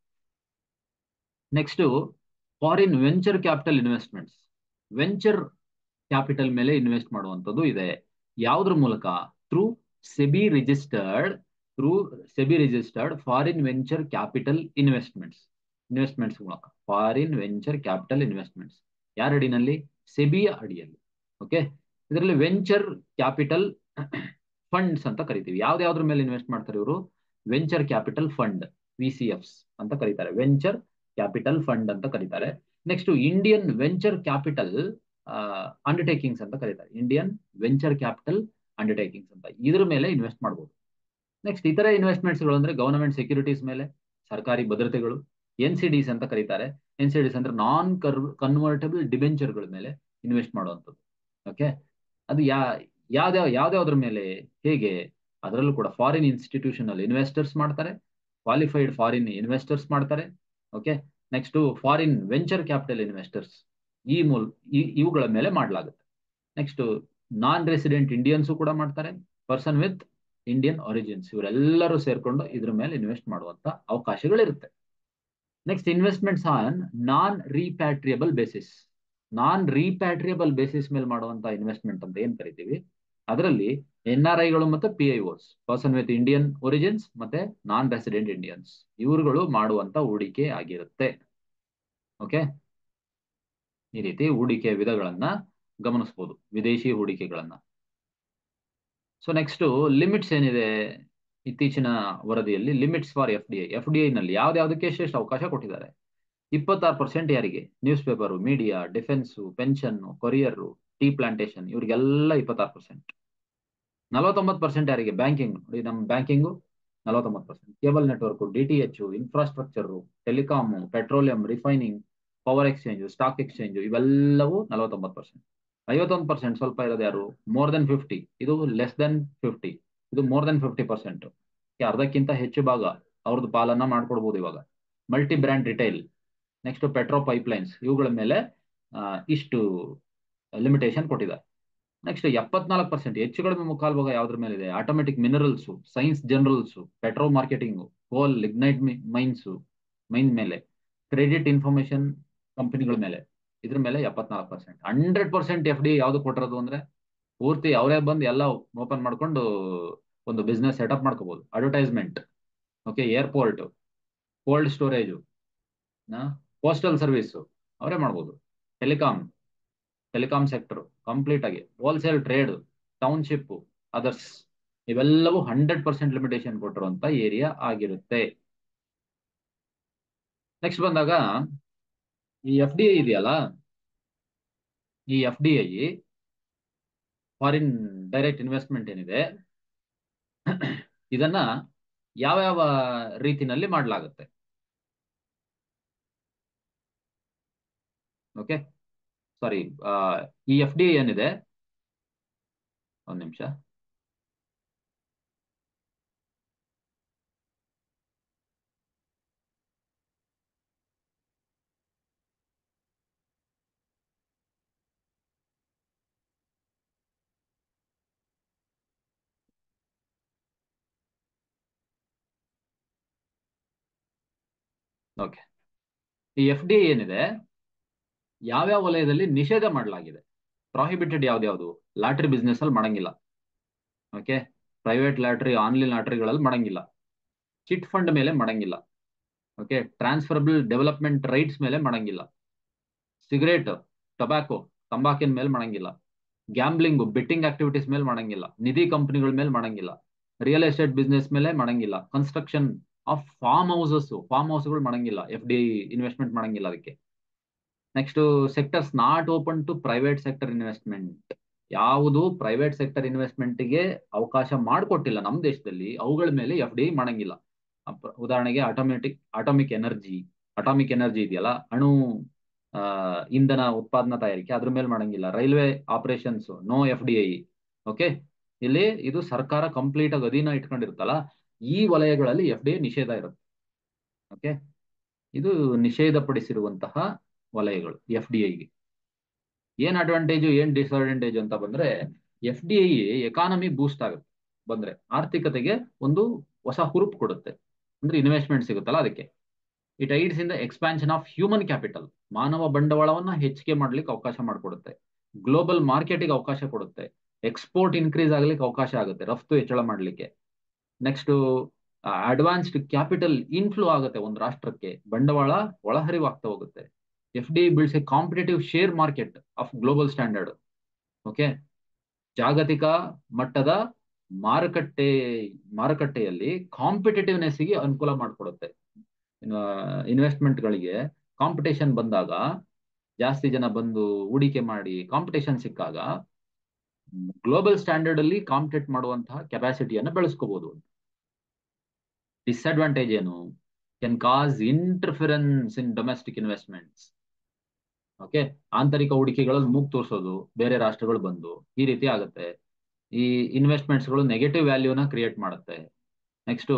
next foreign venture capital investments venture capital ಮೇಲೆ ಇನ್ವೆಸ್ಟ್ ಮಾಡುವಂಥದ್ದು ಇದೆ ಯಾವುದ್ರ ಮೂಲಕ through SEBI registered through SEBI registered foreign venture capital investments investments ಮೂಲಕ ಫಾರಿನ್ ವೆಂಚರ್ ಕ್ಯಾಪಿಟಲ್ ಇನ್ವೆಸ್ಟ್ಮೆಂಟ್ಸ್ ಯಾರ ಅಡಿನಲ್ಲಿ ಸೆಬಿಯ ಅಡಿಯಲ್ಲಿ ಓಕೆ ಇದರಲ್ಲಿ ವೆಂಚರ್ ಕ್ಯಾಪಿಟಲ್ ಫಂಡ್ಸ್ ಅಂತ ಕರಿತೀವಿ ಯಾವ್ದಾವ್ದ್ರ ಮೇಲೆ ಇನ್ವೆಸ್ಟ್ ಮಾಡ್ತಾರೆ ಇವರು venture capital fund V C F's ಅಂತ ಕರೀತಾರೆ ವೆಂಚರ್ ಕ್ಯಾಪಿಟಲ್ ಫಂಡ್ ಅಂತ ಕರೀತಾರೆ next Indian venture capital undertakings ಅಂತ ಕರೀತಾರೆ ಇಂಡಿಯನ್ ವೆಂಚರ್ ಕ್ಯಾಪಿಟಲ್ ಅಂಡರ್ಟೇಕಿಂಗ್ಸ್ ಅಂತ ಇದ್ರ ಮೇಲೆ ಇನ್ವೆಸ್ಟ್ ಮಾಡಬಹುದು ನೆಕ್ಸ್ಟ್ ಇತರ ಇನ್ವೆಸ್ಟ್ಮೆಂಟ್ಸ್ ಗಳು ಅಂದ್ರೆ ಗವರ್ನಮೆಂಟ್ ಸೆಕ್ಯೂರಿಟೀಸ್ ಮೇಲೆ ಸರ್ಕಾರಿ ಭದ್ರತೆಗಳು ಎನ್ ಸಿ ಡಿಸ್ ಅಂತ ಕರೀತಾರೆ ಎನ್ ಸಿ ಡಿಸ್ ಅಂದ್ರೆ ನಾನ್ ಕನ್ವರ್ಟಬಲ್ ಡಿಬೆಂಚರ್ಗಳ ಮೇಲೆ ಇನ್ವೆಸ್ಟ್ ಮಾಡುವಂಥದ್ದು ಓಕೆ ಅದು ಯಾ ಯಾವ್ದಾವ ಯಾವ್ದಾವ್ದ್ರ ಮೇಲೆ ಹೇಗೆ ಅದರಲ್ಲೂ ಕೂಡ ಫಾರಿನ್ ಇನ್ಸ್ಟಿಟ್ಯೂಷನಲ್ ಇನ್ವೆಸ್ಟರ್ಸ್ ಮಾಡ್ತಾರೆ ಕ್ವಾಲಿಫೈಡ್ ಫಾರಿನ್ ಇನ್ವೆಸ್ಟರ್ಸ್ ಮಾಡ್ತಾರೆ okay next foreign venture capital investors ಈ ಮೂಲ ಇವುಗಳ ಮೇಲೆ ಮಾಡಲಾಗುತ್ತೆ ನೆಕ್ಸ್ಟ್ ನಾನ್ ರೆಸಿಡೆಂಟ್ ಇಂಡಿಯನ್ಸು ಕೂಡ ಮಾಡ್ತಾರೆ ಪರ್ಸನ್ ವಿತ್ ಇಂಡಿಯನ್ ಒರಿಜಿನ್ಸ್ ಇವರೆಲ್ಲರೂ ಸೇರ್ಕೊಂಡು ಇದ್ರ ಮೇಲೆ ಇನ್ವೆಸ್ಟ್ ಮಾಡುವಂತ ಅವಕಾಶಗಳಿರುತ್ತೆ next investments on non repatriable basis non repatriable basis ಮೇಲೆ ಮಾಡುವಂತ ಇನ್ವೆಸ್ಟ್ಮೆಂಟ್ ಅಂತ ಏನ್ ಕರಿತೀವಿ ಅದರಲ್ಲಿ ಎನ್ ಆರ್ ಐಗಳು ಮತ್ತೆ P I O's person with Indian origins ಮತ್ತೆ ನಾನ್ ರೆಸಿಡೆಂಟ್ ಇಂಡಿಯನ್ಸ್ ಇವರುಗಳು ಮಾಡುವಂತ ಹೂಡಿಕೆ ಆಗಿರುತ್ತೆ ಓಕೆ ಈ ರೀತಿ ಹೂಡಿಕೆ ವಿಧಗಳನ್ನ ಗಮನಿಸಬಹುದು ವಿದೇಶಿ ಹೂಡಿಕೆಗಳನ್ನ ಸೊ ನೆಕ್ಸ್ಟ್ ಲಿಮಿಟ್ಸ್ ಏನಿದೆ ಇತ್ತೀಚಿನ ವರದಿಯಲ್ಲಿ limits for F D I F D I ನಲ್ಲಿ ಯಾವ್ದಾವ್ದಕ್ಕೆ ಎಷ್ಟೆಷ್ಟು ಅವಕಾಶ ಕೊಟ್ಟಿದ್ದಾರೆ ಇಪ್ಪತ್ತಾರು ಪರ್ಸೆಂಟ್ ಯಾರಿಗೆ news paper media defence pension courier tea plantation ಇವ್ರಿಗೆಲ್ಲ ಇಪ್ಪತ್ತಾರು ಪರ್ಸೆಂಟ್ ನಲವತ್ತೊಂಬತ್ತು ಪರ್ಸೆಂಟ್ ಯಾರಿಗೆ ಬ್ಯಾಂಕಿಂಗ್ ನೋಡಿ ನಮ್ಮ ಬ್ಯಾಂಕಿಂಗು ನಲವತ್ತೊಂಬತ್ತು percent cable network D T H infrastructure telecom petroleum refining power exchange stock exchange ಇವೆಲ್ಲವೂ ನಲವತ್ತೊಂಬತ್ತು ಪರ್ಸೆಂಟ್ ಐವತ್ತೊಂದು ಪರ್ಸೆಂಟ್ ಸ್ವಲ್ಪ ಇರೋದು ಯಾರು ಮೋರ್ ದೆನ್ ಫಿಫ್ಟಿ ಇದು ಲೆಸ್ ದೆನ್ ಫಿಫ್ಟಿ ಇದು ಮೋರ್ ದೆನ್ ಫಿಫ್ಟಿ ಪರ್ಸೆಂಟ್ ಅರ್ಧಕ್ಕಿಂತ ಹೆಚ್ಚು ಭಾಗ ಅವ್ರದ್ದು ಪಾಲನ್ನ ಮಾಡ್ಕೊಡ್ಬೋದು ಇವಾಗ multi brand retail next petro pipelines ಇವುಗಳ ಮೇಲೆ ಇಷ್ಟು ಲಿಮಿಟೇಷನ್ ಕೊಟ್ಟಿದ್ದಾರೆ ನೆಕ್ಸ್ಟ್ ಎಪ್ಪತ್ನಾಲ್ಕು ಪರ್ಸೆಂಟ್ ಹೆಚ್ಚು ಕಡಿಮೆ ಮುಕ್ಕಾಲ್ ಭಾಗ ಯಾವ್ದ್ರ ಮೇಲೆ ಇದೆ automatic minerals science generals petro marketing coal lignite mines mine ಮೇಲೆ ಕ್ರೆಡಿಟ್ ಇನ್ಫಾರ್ಮೇಶನ್ ಕಂಪನಿಗಳ ಮೇಲೆ ಇದ್ರ ಮೇಲೆ ಎಪ್ಪತ್ನಾಲ್ಕು percent hundred percent F D ಯಾವ್ದು ಕೊಟ್ಟಿರೋದು ಅಂದ್ರೆ ಪೂರ್ತಿ ಅವರೇ ಬಂದು ಎಲ್ಲ ಓಪನ್ ಮಾಡ್ಕೊಂಡು ಒಂದು ಬಿಸ್ನೆಸ್ ಸೆಟಪ್ ಮಾಡ್ಕೋಬಹುದು advertisement okay airport cold storage postal service ಅವರೇ ಮಾಡ್ಬೋದು ಟೆಲಿಕಾಮ್ ಟೆಲಿಕಾಮ್ ಸೆಕ್ಟರ್ ಕಂಪ್ಲೀಟ್ ಆಗಿ ಹೋಲ್ಸೇಲ್ ಟ್ರೇಡ್ ಟೌನ್ಶಿಪ್ ಅದರ್ಸ್ ಇವೆಲ್ಲವೂ ಹಂಡ್ರೆಡ್ ಪರ್ಸೆಂಟ್ ಲಿಮಿಟೇಷನ್ ಕೊಟ್ಟಿರುವಂತ ಏರಿಯಾ ಆಗಿರುತ್ತೆ ನೆಕ್ಸ್ಟ್ ಬಂದಾಗ ಈ ಎಫ್ ಡಿ ಐ ಇದೆಯಲ್ಲ ಈ F D I foreign direct investment ಏನಿದೆ ಇದನ್ನ ಯಾವ ಯಾವ ರೀತಿನಲ್ಲಿ ಮಾಡಲಾಗುತ್ತೆ ಓಕೆ ಸಾರಿ ಈ ಎಫ್ ಡಿ ಏನಿದೆ ಒಂದು ನಿಮಿಷ ಓಕೆ ಈ ಎಫ್ ಡಿ ಏನಿದೆ ಯಾವ್ಯಾವ ವಲಯದಲ್ಲಿ ನಿಷೇಧ ಮಾಡಲಾಗಿದೆ ಪ್ರಾಹಿಬಿಟೆಡ್ ಯಾವ್ದ್ಯಾವ್ದು ಲಾಟ್ರಿ ಬಿಸ್ನೆಸ್ ಅಲ್ಲಿ ಮಾಡಂಗಿಲ್ಲ ಓಕೆ ಪ್ರೈವೇಟ್ ಲಾಟ್ರಿ ಆನ್ಲೈನ್ ಲಾಟ್ರಿಗಳಲ್ಲಿ ಮಾಡಂಗಿಲ್ಲ ಚಿಟ್ ಫಂಡ್ ಮೇಲೆ ಮಾಡಂಗಿಲ್ಲ ಓಕೆ ಟ್ರಾನ್ಸ್ಫರಬಲ್ ಡೆವಲಪ್ಮೆಂಟ್ ರೈಟ್ಸ್ ಮೇಲೆ ಮಾಡಂಗಿಲ್ಲ ಸಿಗರೇಟ್ ಟೊಬ್ಯಾಕೊ ತಂಬಾಕಿನ ಮೇಲೆ ಮಾಡಂಗಿಲ್ಲ ಗ್ಯಾಂಬ್ಲಿಂಗ್ ಬೆಟ್ಟಿಂಗ್ ಆಕ್ಟಿವಿಟೀಸ್ ಮೇಲೆ ಮಾಡಂಗಿಲ್ಲ ನಿಧಿ ಕಂಪನಿಗಳ ಮೇಲೆ ಮಾಡಂಗಿಲ್ಲ ರಿಯಲ್ ಎಸ್ಟೇಟ್ ಬಿಸ್ನೆಸ್ ಮೇಲೆ ಮಾಡಂಗಿಲ್ಲ construction of farm houses farm ಹೌಸ್ಗಳು ಮಾಡಂಗಿಲ್ಲ ಎಫ್ ಡಿ ಇನ್ವೆಸ್ಟ್ಮೆಂಟ್ ಮಾಡಂಗಿಲ್ಲ ಅದಕ್ಕೆ next sectors not open to private sector investment ಯಾವುದು ಪ್ರೈವೇಟ್ ಸೆಕ್ಟರ್ ಇನ್ವೆಸ್ಟ್ಮೆಂಟ್ಗೆ ಅವಕಾಶ ಮಾಡಿಕೊಟ್ಟಿಲ್ಲ ನಮ್ಮ ದೇಶದಲ್ಲಿ ಅವುಗಳ ಮೇಲೆ ಎಫ್ ಡಿ ಮಾಡಂಗಿಲ್ಲ ಉದಾಹರಣೆಗೆ automatic atomic energy atomic energy ಇದೆಯಲ್ಲ ಅಣು ಇಂಧನ ಉತ್ಪಾದನಾ ತಯಾರಿಕೆ ಅದ್ರ ಮೇಲೆ ಮಾಡಂಗಿಲ್ಲ railway operations no F D I okay ಇಲ್ಲಿ ಇದು ಸರ್ಕಾರ ಕಂಪ್ಲೀಟ್ ಆಗಿ ಅಧೀನ ಇಟ್ಕೊಂಡಿರುತ್ತಲ್ಲ ಈ ವಲಯಗಳಲ್ಲಿ ಎಫ್ ಡಿ ಐ ನಿಷೇಧ ಇರುತ್ತೆ ಓಕೆ ಇದು ನಿಷೇಧಪಡಿಸಿರುವಂತಹ ವಲಯಗಳು ಎಫ್ ಡಿ ಐಗೆ ಏನ್ ಅಡ್ವಾಂಟೇಜು ಏನ್ ಡಿಸ್ಅಡ್ವಾಂಟೇಜ್ ಅಂತ ಬಂದ್ರೆ F D I economy boost ಆಗುತ್ತೆ ಬಂದ್ರೆ ಆರ್ಥಿಕತೆಗೆ ಒಂದು ಹೊಸ ಹುರುಪು ಕೊಡುತ್ತೆ ಅಂದ್ರೆ ಇನ್ವೆಸ್ಟ್ಮೆಂಟ್ ಸಿಗುತ್ತಲ್ಲ ಅದಕ್ಕೆ it aids in the expansion of human capital ಮಾನವ ಬಂಡವಾಳವನ್ನ ಹೆಚ್ಚಿಗೆ ಮಾಡ್ಲಿಕ್ಕೆ ಅವಕಾಶ ಮಾಡಿಕೊಡುತ್ತೆ ಗ್ಲೋಬಲ್ ಮಾರ್ಕೆಟಿಗೆ ಅವಕಾಶ ಕೊಡುತ್ತೆ ಎಕ್ಸ್ಪೋರ್ಟ್ ಇನ್ಕ್ರೀಸ್ ಆಗ್ಲಿಕ್ಕೆ ಅವಕಾಶ ಆಗುತ್ತೆ ರಫ್ತು ಹೆಚ್ಚಳ ಮಾಡ್ಲಿಕ್ಕೆ ನೆಕ್ಸ್ಟ್ ಅಡ್ವಾನ್ಸ್ಡ್ ಕ್ಯಾಪಿಟಲ್ ಇನ್ಫ್ಲೋ ಆಗುತ್ತೆ ಒಂದು ರಾಷ್ಟ್ರಕ್ಕೆ ಬಂಡವಾಳ ಒಳಹರಿವಾಗ್ತಾ ಹೋಗುತ್ತೆ F D builds a competitive share market of global standard okay ಜಾಗತಿಕ ಮಟ್ಟದ ಮಾರುಕಟ್ಟೆ ಮಾರುಕಟ್ಟೆಯಲ್ಲಿ ಕಾಂಪಿಟೇಟಿವ್ನೆಸ್ಗೆ ಅನುಕೂಲ ಮಾಡಿಕೊಡುತ್ತೆ ಇನ್ವೆಸ್ಟ್ಮೆಂಟ್ಗಳಿಗೆ ಕಾಂಪಿಟೇಷನ್ ಬಂದಾಗ ಜಾಸ್ತಿ ಜನ ಬಂದು ಹೂಡಿಕೆ ಮಾಡಿ ಕಾಂಪಿಟೇಷನ್ ಸಿಕ್ಕಾಗ ಗ್ಲೋಬಲ್ ಸ್ಟ್ಯಾಂಡರ್ಡ್ ಅಲ್ಲಿ ಕಾಂಪಿಟೇಟ್ ಮಾಡುವಂತಹ ಕೆಪಾಸಿಟಿಯನ್ನು ಬೆಳೆಸ್ಕೋಬಹುದು ಡಿಸ್ಅಡ್ವಾಂಟೇಜ್ ಏನು can cause interference in domestic investments okay ಆಂತರಿಕ ಹೂಡಿಕೆಗಳಲ್ಲಿ ಮೂಗ್ ತೋರಿಸೋದು ಬೇರೆ ರಾಷ್ಟ್ರಗಳು ಬಂದು ಈ ರೀತಿ ಆಗುತ್ತೆ ಈ ಇನ್ವೆಸ್ಟ್ಮೆಂಟ್ಸ್ಗಳು ನೆಗೆಟಿವ್ ವ್ಯಾಲ್ಯೂನ ಕ್ರಿಯೇಟ್ ಮಾಡುತ್ತೆ ನೆಕ್ಸ್ಟ್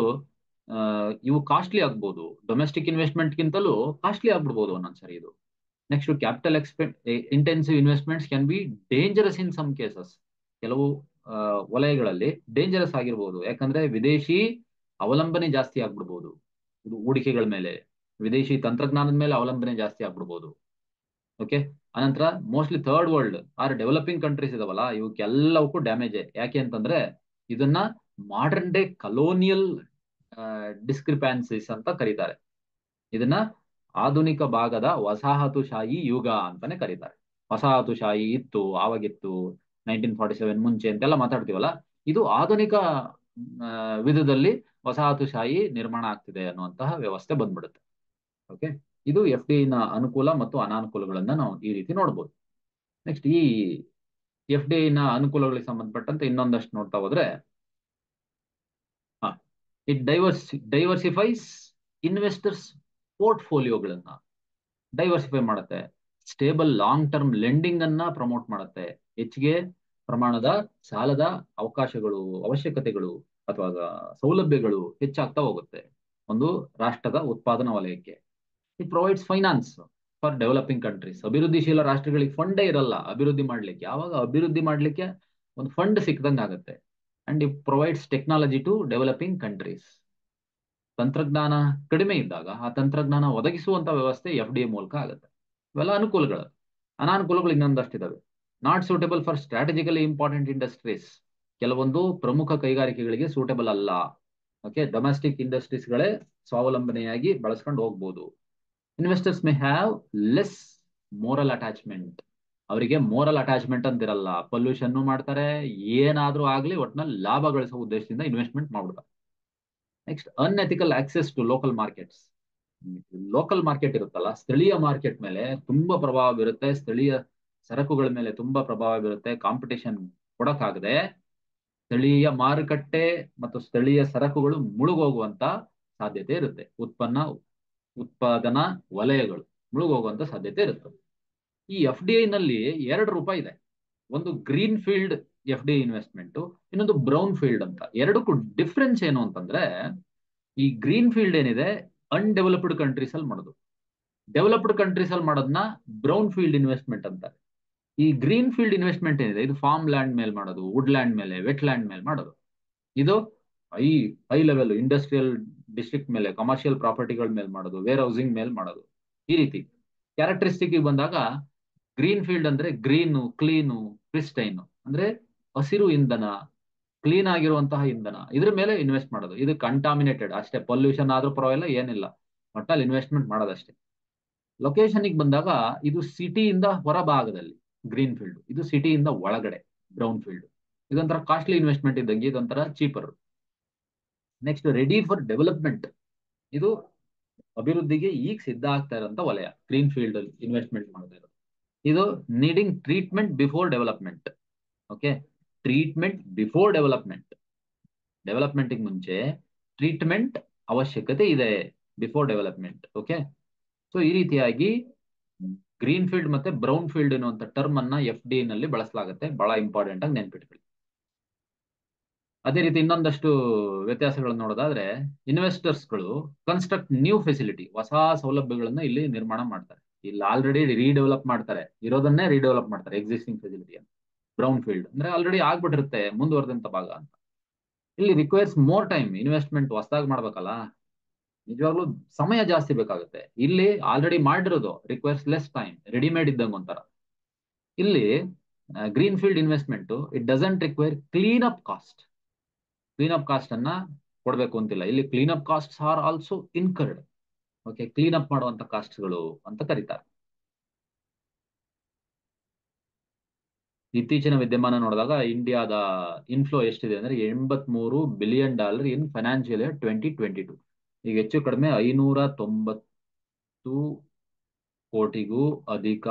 ಇವು ಕಾಸ್ಟ್ಲಿ ಆಗ್ಬೋದು ಡೊಮೆಸ್ಟಿಕ್ ಇನ್ವೆಸ್ಟ್ಮೆಂಟ್ಗಿಂತಲೂ ಕಾಸ್ಟ್ಲಿ ಆಗ್ಬಿಡ್ಬೋದು ಒಂದೊಂದ್ಸರಿ ಇದು next capital expend intensive investments can be dangerous in some cases ಕೆಲವು ವಲಯಗಳಲ್ಲಿ ಡೇಂಜರಸ್ ಆಗಿರ್ಬೋದು ಯಾಕಂದ್ರೆ ವಿದೇಶಿ ಅವಲಂಬನೆ ಜಾಸ್ತಿ ಆಗ್ಬಿಡ್ಬೋದು ಇದು ಹೂಡಿಕೆಗಳ ಮೇಲೆ ವಿದೇಶಿ ತಂತ್ರಜ್ಞಾನದ ಮೇಲೆ ಅವಲಂಬನೆ ಜಾಸ್ತಿ ಆಗ್ಬಿಡ್ಬೋದು ಓಕೆ ಅನಂತರ mostly third world or developing countries ಇದಾವಲ್ಲ ಇವಕ್ಕೆಲ್ಲವಕ್ಕೂ ಡ್ಯಾಮೇಜ್ ಯಾಕೆ ಅಂತಂದ್ರೆ ಇದನ್ನ ಮಾಡರ್ನ್ ಡೇ ಕಲೋನಿಯಲ್ ಡಿಸ್ಕ್ರಿಪ್ಯಾನ್ಸಿಸ್ ಅಂತ ಕರೀತಾರೆ ಇದನ್ನ ಆಧುನಿಕ ಭಾಗದ ವಸಾಹತುಶಾಹಿ ಯುಗ ಅಂತಾನೆ ಕರೀತಾರೆ ವಸಾಹತುಶಾಹಿ ಇತ್ತು ಆವಾಗಿತ್ತು ನೈನ್ಟೀನ್ ಫಾರ್ಟಿ ಸೆವೆನ್ ಮುಂಚೆ ಅಂತೆಲ್ಲ ಮಾತಾಡ್ತೀವಲ್ಲ ಇದು ಆಧುನಿಕ ವಿಧದಲ್ಲಿ ವಸಾಹತುಶಾಹಿ ನಿರ್ಮಾಣ ಆಗ್ತಿದೆ ಅನ್ನುವಂತಹ ವ್ಯವಸ್ಥೆ ಬಂದ್ಬಿಡುತ್ತೆ ಓಕೆ ಇದು ಎಫ್ ಡಿ ನ ಅನುಕೂಲ ಮತ್ತು ಅನಾನುಕೂಲಗಳನ್ನ ನಾವು ಈ ರೀತಿ ನೋಡ್ಬೋದು ನೆಕ್ಸ್ಟ್ ಈ ಎಫ್ ಡಿ ನ ಅನುಕೂಲಗಳಿಗೆ ಸಂಬಂಧಪಟ್ಟಂತೆ ಇನ್ನೊಂದಷ್ಟು ನೋಡ್ತಾ ಹೋದ್ರೆ ಇಟ್ ಡೈವರ್ಸ್ ಡೈವರ್ಸಿಫೈಸ್ ಇನ್ವೆಸ್ಟರ್ಸ್ ಪೋರ್ಟ್ಫೋಲಿಯೋಗಳನ್ನ ಡೈವರ್ಸಿಫೈ ಮಾಡುತ್ತೆ ಸ್ಟೇಬಲ್ ಲಾಂಗ್ ಟರ್ಮ್ ಲೆಂಡಿಂಗ್ ಅನ್ನ ಪ್ರಮೋಟ್ ಮಾಡುತ್ತೆ ಹೆಚ್ಚಿಗೆ ಪ್ರಮಾಣದ ಸಾಲದ ಅವಕಾಶಗಳು ಅವಶ್ಯಕತೆಗಳು ಅಥವಾ ಸೌಲಭ್ಯಗಳು ಹೆಚ್ಚಾಗ್ತಾ ಹೋಗುತ್ತೆ ಒಂದು ರಾಷ್ಟ್ರದ ಉತ್ಪಾದನಾ ವಲಯಕ್ಕೆ it provides finance for developing countries ಅಭಿವೃದ್ಧಿಶೀಲ ರಾಷ್ಟ್ರಗಳಿಗೆ ಫಂಡೇ ಇರಲ್ಲ ಅಭಿವೃದ್ಧಿ ಮಾಡ್ಲಿಕ್ಕೆ ಯಾವಾಗ ಅಭಿವೃದ್ಧಿ ಮಾಡ್ಲಿಕ್ಕೆ ಒಂದು ಫಂಡ್ ಸಿಕ್ಕದಂಗೆ ಆಗುತ್ತೆ and it provides technology to developing countries ತಂತ್ರಜ್ಞಾನ ಕಡಿಮೆ ಇದ್ದಾಗ ಆ ತಂತ್ರಜ್ಞಾನ ಒದಗಿಸುವಂತ ವ್ಯವಸ್ಥೆ ಎಫ್ ಡಿ ಮೂಲಕ ಆಗುತ್ತೆ ಇವೆಲ್ಲ ಅನುಕೂಲಗಳು ಅನಾನುಕೂಲಗಳು ಇನ್ನೊಂದಷ್ಟಿದಾವೆ not suitable for strategically important industries ಕೆಲವೊಂದು ಪ್ರಮುಖ ಕೈಗಾರಿಕೆಗಳಿಗೆ ಸೂಟೇಬಲ್ ಅಲ್ಲ ಓಕೆ ಡೊಮೆಸ್ಟಿಕ್ ಇಂಡಸ್ಟ್ರೀಸ್ಗಳೇ ಸ್ವಾವಲಂಬನೆಯಾಗಿ ಬಳಸ್ಕೊಂಡು ಹೋಗ್ಬೋದು investors may have less moral attachment ಅವರಿಗೆ ಮೋರಲ್ ಅಟ್ಯಾಚ್ಮೆಂಟ್ ಅಂತಿರಲ್ಲ ಪೊಲ್ಯೂಷನ್ ಮಾಡ್ತಾರೆ ಏನಾದ್ರೂ ಆಗ್ಲಿ ಒಟ್ನಲ್ಲಿ ಲಾಭ ಗಳಿಸೋ ಉದ್ದೇಶದಿಂದ ಇನ್ವೆಸ್ಟ್ಮೆಂಟ್ ಮಾಡ್ಬಿಡ್ತಾರೆ next unethical access to local markets local market ಇರುತ್ತಲ್ಲ ಸ್ಥಳೀಯ ಮಾರ್ಕೆಟ್ ಮೇಲೆ ತುಂಬಾ ಪ್ರಭಾವ ಬೀರುತ್ತೆ ಸ್ಥಳೀಯ ಸರಕುಗಳ ಮೇಲೆ ತುಂಬಾ ಪ್ರಭಾವ ಬೀರುತ್ತೆ ಕಾಂಪಿಟೇಷನ್ ಕೊಡಕ್ಕಾಗದೆ ಸ್ಥಳೀಯ ಮಾರುಕಟ್ಟೆ ಮತ್ತು ಸ್ಥಳೀಯ ಸರಕುಗಳು ಮುಳುಗೋಗುವಂತ ಸಾಧ್ಯತೆ ಇರುತ್ತೆ ಉತ್ಪನ್ನ ಉತ್ಪಾದನಾ ವಲಯಗಳು ಮುಳುಗೋಗುವಂತ ಸಾಧ್ಯತೆ ಇರುತ್ತೆ ಈ ಎಫ್ ಡಿ ಐ ನಲ್ಲಿ ಎರಡು ರೂಪಾಯಿ ಇದೆ ಒಂದು green field F D investment ಇನ್ನೊಂದು ಬ್ರೌನ್ ಫೀಲ್ಡ್ ಅಂತ ಎರಡಕ್ಕೂ ಡಿಫ್ರೆನ್ಸ್ ಏನು ಅಂತಂದ್ರೆ ಈ ಗ್ರೀನ್ ಫೀಲ್ಡ್ ಏನಿದೆ ಅನ್ಡೆವಲಪ್ಡ್ ಕಂಟ್ರೀಸ್ ಅಲ್ಲಿ ಮಾಡೋದು ಡೆವಲಪ್ಡ್ ಕಂಟ್ರೀಸ್ ಅಲ್ಲಿ ಮಾಡೋದನ್ನ ಬ್ರೌನ್ ಫೀಲ್ಡ್ ಇನ್ವೆಸ್ಟ್ಮೆಂಟ್ ಅಂತಾರೆ ಈ ಗ್ರೀನ್ ಫೀಲ್ಡ್ ಇನ್ವೆಸ್ಟ್ಮೆಂಟ್ ಏನಿದೆ ಇದು ಫಾರ್ಮ್ ಲ್ಯಾಂಡ್ ಮೇಲೆ ಮಾಡೋದು ವುಡ್ ಲ್ಯಾಂಡ್ ಮೇಲೆ ವೆಟ್ ಲ್ಯಾಂಡ್ ಮೇಲೆ ಮಾಡೋದು ಇದು high high level industrial district ಮೇಲೆ ಕಮರ್ಷಿಯಲ್ ಪ್ರಾಪರ್ಟಿಗಳ ಮೇಲೆ ಮಾಡೋದು ವೇರ್ ಹೌಸಿಂಗ್ ಮೇಲೆ ಮಾಡೋದು ಈ ರೀತಿ ಕ್ಯಾರೆಕ್ಟರಿಸ್ಟಿಕ್ ಬಂದಾಗ ಗ್ರೀನ್ ಫೀಲ್ಡ್ ಅಂದ್ರೆ ಗ್ರೀನು ಕ್ಲೀನು ಕ್ರಿಸ್ಟೈನು ಅಂದ್ರೆ ಹಸಿರು ಇಂಧನ ಕ್ಲೀನ್ ಆಗಿರುವಂತಹ ಇಂಧನ ಇದ್ರ ಮೇಲೆ ಇನ್ವೆಸ್ಟ್ ಮಾಡೋದು ಇದು ಕಂಟಾಮಿನೇಟೆಡ್ ಅಷ್ಟೇ ಪೊಲ್ಯೂಷನ್ ಆದ್ರೂ ಪರವಾಗಿಲ್ಲ ಏನಿಲ್ಲ ಒಟ್ಟಲ್ಲಿ ಇನ್ವೆಸ್ಟ್ಮೆಂಟ್ ಮಾಡೋದಷ್ಟೇ ಲೊಕೇಶನ್ಗೆ ಬಂದಾಗ ಇದು ಸಿಟಿಯಿಂದ ಹೊರಭಾಗದಲ್ಲಿ ಗ್ರೀನ್ ಫೀಲ್ಡ್ ಇದು ಸಿಟಿಯಿಂದ ಒಳಗಡೆ ಬ್ರೌನ್ ಫೀಲ್ಡ್ ಇದೊಂಥರ ಕಾಸ್ಟ್ಲಿ ಇನ್ವೆಸ್ಟ್ಮೆಂಟ್ ಇದ್ದಂಗೆ ಇದೊಂಥರ cheaper next ready for development ಇದು ಅಭಿವೃದ್ಧಿಗೆ ಈಗ ಸಿದ್ಧ ಆಗ್ತಾ ಇರೋಂಥ ವಲಯ ಗ್ರೀನ್ ಫೀಲ್ಡ್ ಅಲ್ಲಿ ಇನ್ವೆಸ್ಟ್ಮೆಂಟ್ ಮಾಡೋದು ಇದು needing treatment before development okay treatment before development development ಮುಂಚೆ ಟ್ರೀಟ್ಮೆಂಟ್ ಅವಶ್ಯಕತೆ ಇದೆ ಬಿಫೋರ್ ಡೆವಲಪ್ಮೆಂಟ್ ಓಕೆ ಸೊ ಈ ರೀತಿಯಾಗಿ ಗ್ರೀನ್ ಫೀಲ್ಡ್ ಮತ್ತೆ ಬ್ರೌನ್ ಫೀಲ್ಡ್ ಎನ್ನುವಂತ ಟರ್ಮ್ ಅನ್ನ ಎಫ್ ಡಿ ನಲ್ಲಿ ಬಳಸಲಾಗುತ್ತೆ ಬಹಳ ಇಂಪಾರ್ಟೆಂಟ್ ಆಗಿ ನೆನ್ಪಿಟ್ಕೊಳ್ಳಿ ಅದೇ ರೀತಿ ಇನ್ನೊಂದಷ್ಟು ವ್ಯತ್ಯಾಸಗಳನ್ನು ನೋಡೋದಾದ್ರೆ ಇನ್ವೆಸ್ಟರ್ಸ್ಗಳು ಕನ್ಸ್ಟ್ರಕ್ಟ್ ನ್ಯೂ ಫೆಸಿಲಿಟಿ ಹೊಸ ಸೌಲಭ್ಯಗಳನ್ನ ಇಲ್ಲಿ ನಿರ್ಮಾಣ ಮಾಡ್ತಾರೆ ಇಲ್ಲಿ ಆಲ್ರೆಡಿ ರೀಡೆವಲಪ್ ಮಾಡ್ತಾರೆ ಇರೋದನ್ನೇ ರೀಡೆವಲಪ್ ಮಾಡ್ತಾರೆ ಎಕ್ಸಿಸ್ಟಿಂಗ್ ಫೆಸಿಲಿಟಿ ಅಂತ ಬ್ರೌನ್ ಫೀಲ್ಡ್ ಅಂದ್ರೆ ಆಲ್ರೆಡಿ ಆಗ್ಬಿಟ್ಟಿರುತ್ತೆ ಮುಂದುವರೆದಂತ ಭಾಗ ಅಂತ ಇಲ್ಲಿ ರಿಕ್ವೈರ್ಸ್ ಮೋರ್ ಟೈಮ್ ಇನ್ವೆಸ್ಟ್ಮೆಂಟ್ ಹೊಸದಾಗಿ ಮಾಡ್ಬೇಕಲ್ಲ ನಿಜವಾಗ್ಲೂ ಸಮಯ ಜಾಸ್ತಿ ಬೇಕಾಗುತ್ತೆ ಇಲ್ಲಿ ಆಲ್ರೆಡಿ ಮಾಡಿರೋದು ರಿಕ್ವೈರ್ಸ್ ಲೆಸ್ ಟೈಮ್ ರೆಡಿಮೇಡ್ ಇದ್ದಂಗೆ ಒಂಥರ ಇಲ್ಲಿ green field investment it doesn't require clean up cost clean up cost ಅನ್ನ ಕೊಡ್ಬೇಕು ಅಂತಿಲ್ಲ ಇಲ್ಲಿ clean up cost are also incurred okay clean up ಮಾಡುವಂತ ಕಾಸ್ಟ್ಗಳು ಅಂತ ಕರೀತಾರೆ ಇತ್ತೀಚಿನ ವಿದ್ಯಮಾನ ನೋಡಿದಾಗ ಇಂಡಿಯಾದ ಇನ್ಫ್ಲೋ ಎಷ್ಟಿದೆ ಅಂದ್ರೆ ಎಂಬತ್ ಮೂರು billion dollar in financial year twenty twenty two ಈಗ ಹೆಚ್ಚು ಕಡಿಮೆ ಐನೂರ ತೊಂಬತ್ತು ಕೋಟಿಗೂ ಅಧಿಕ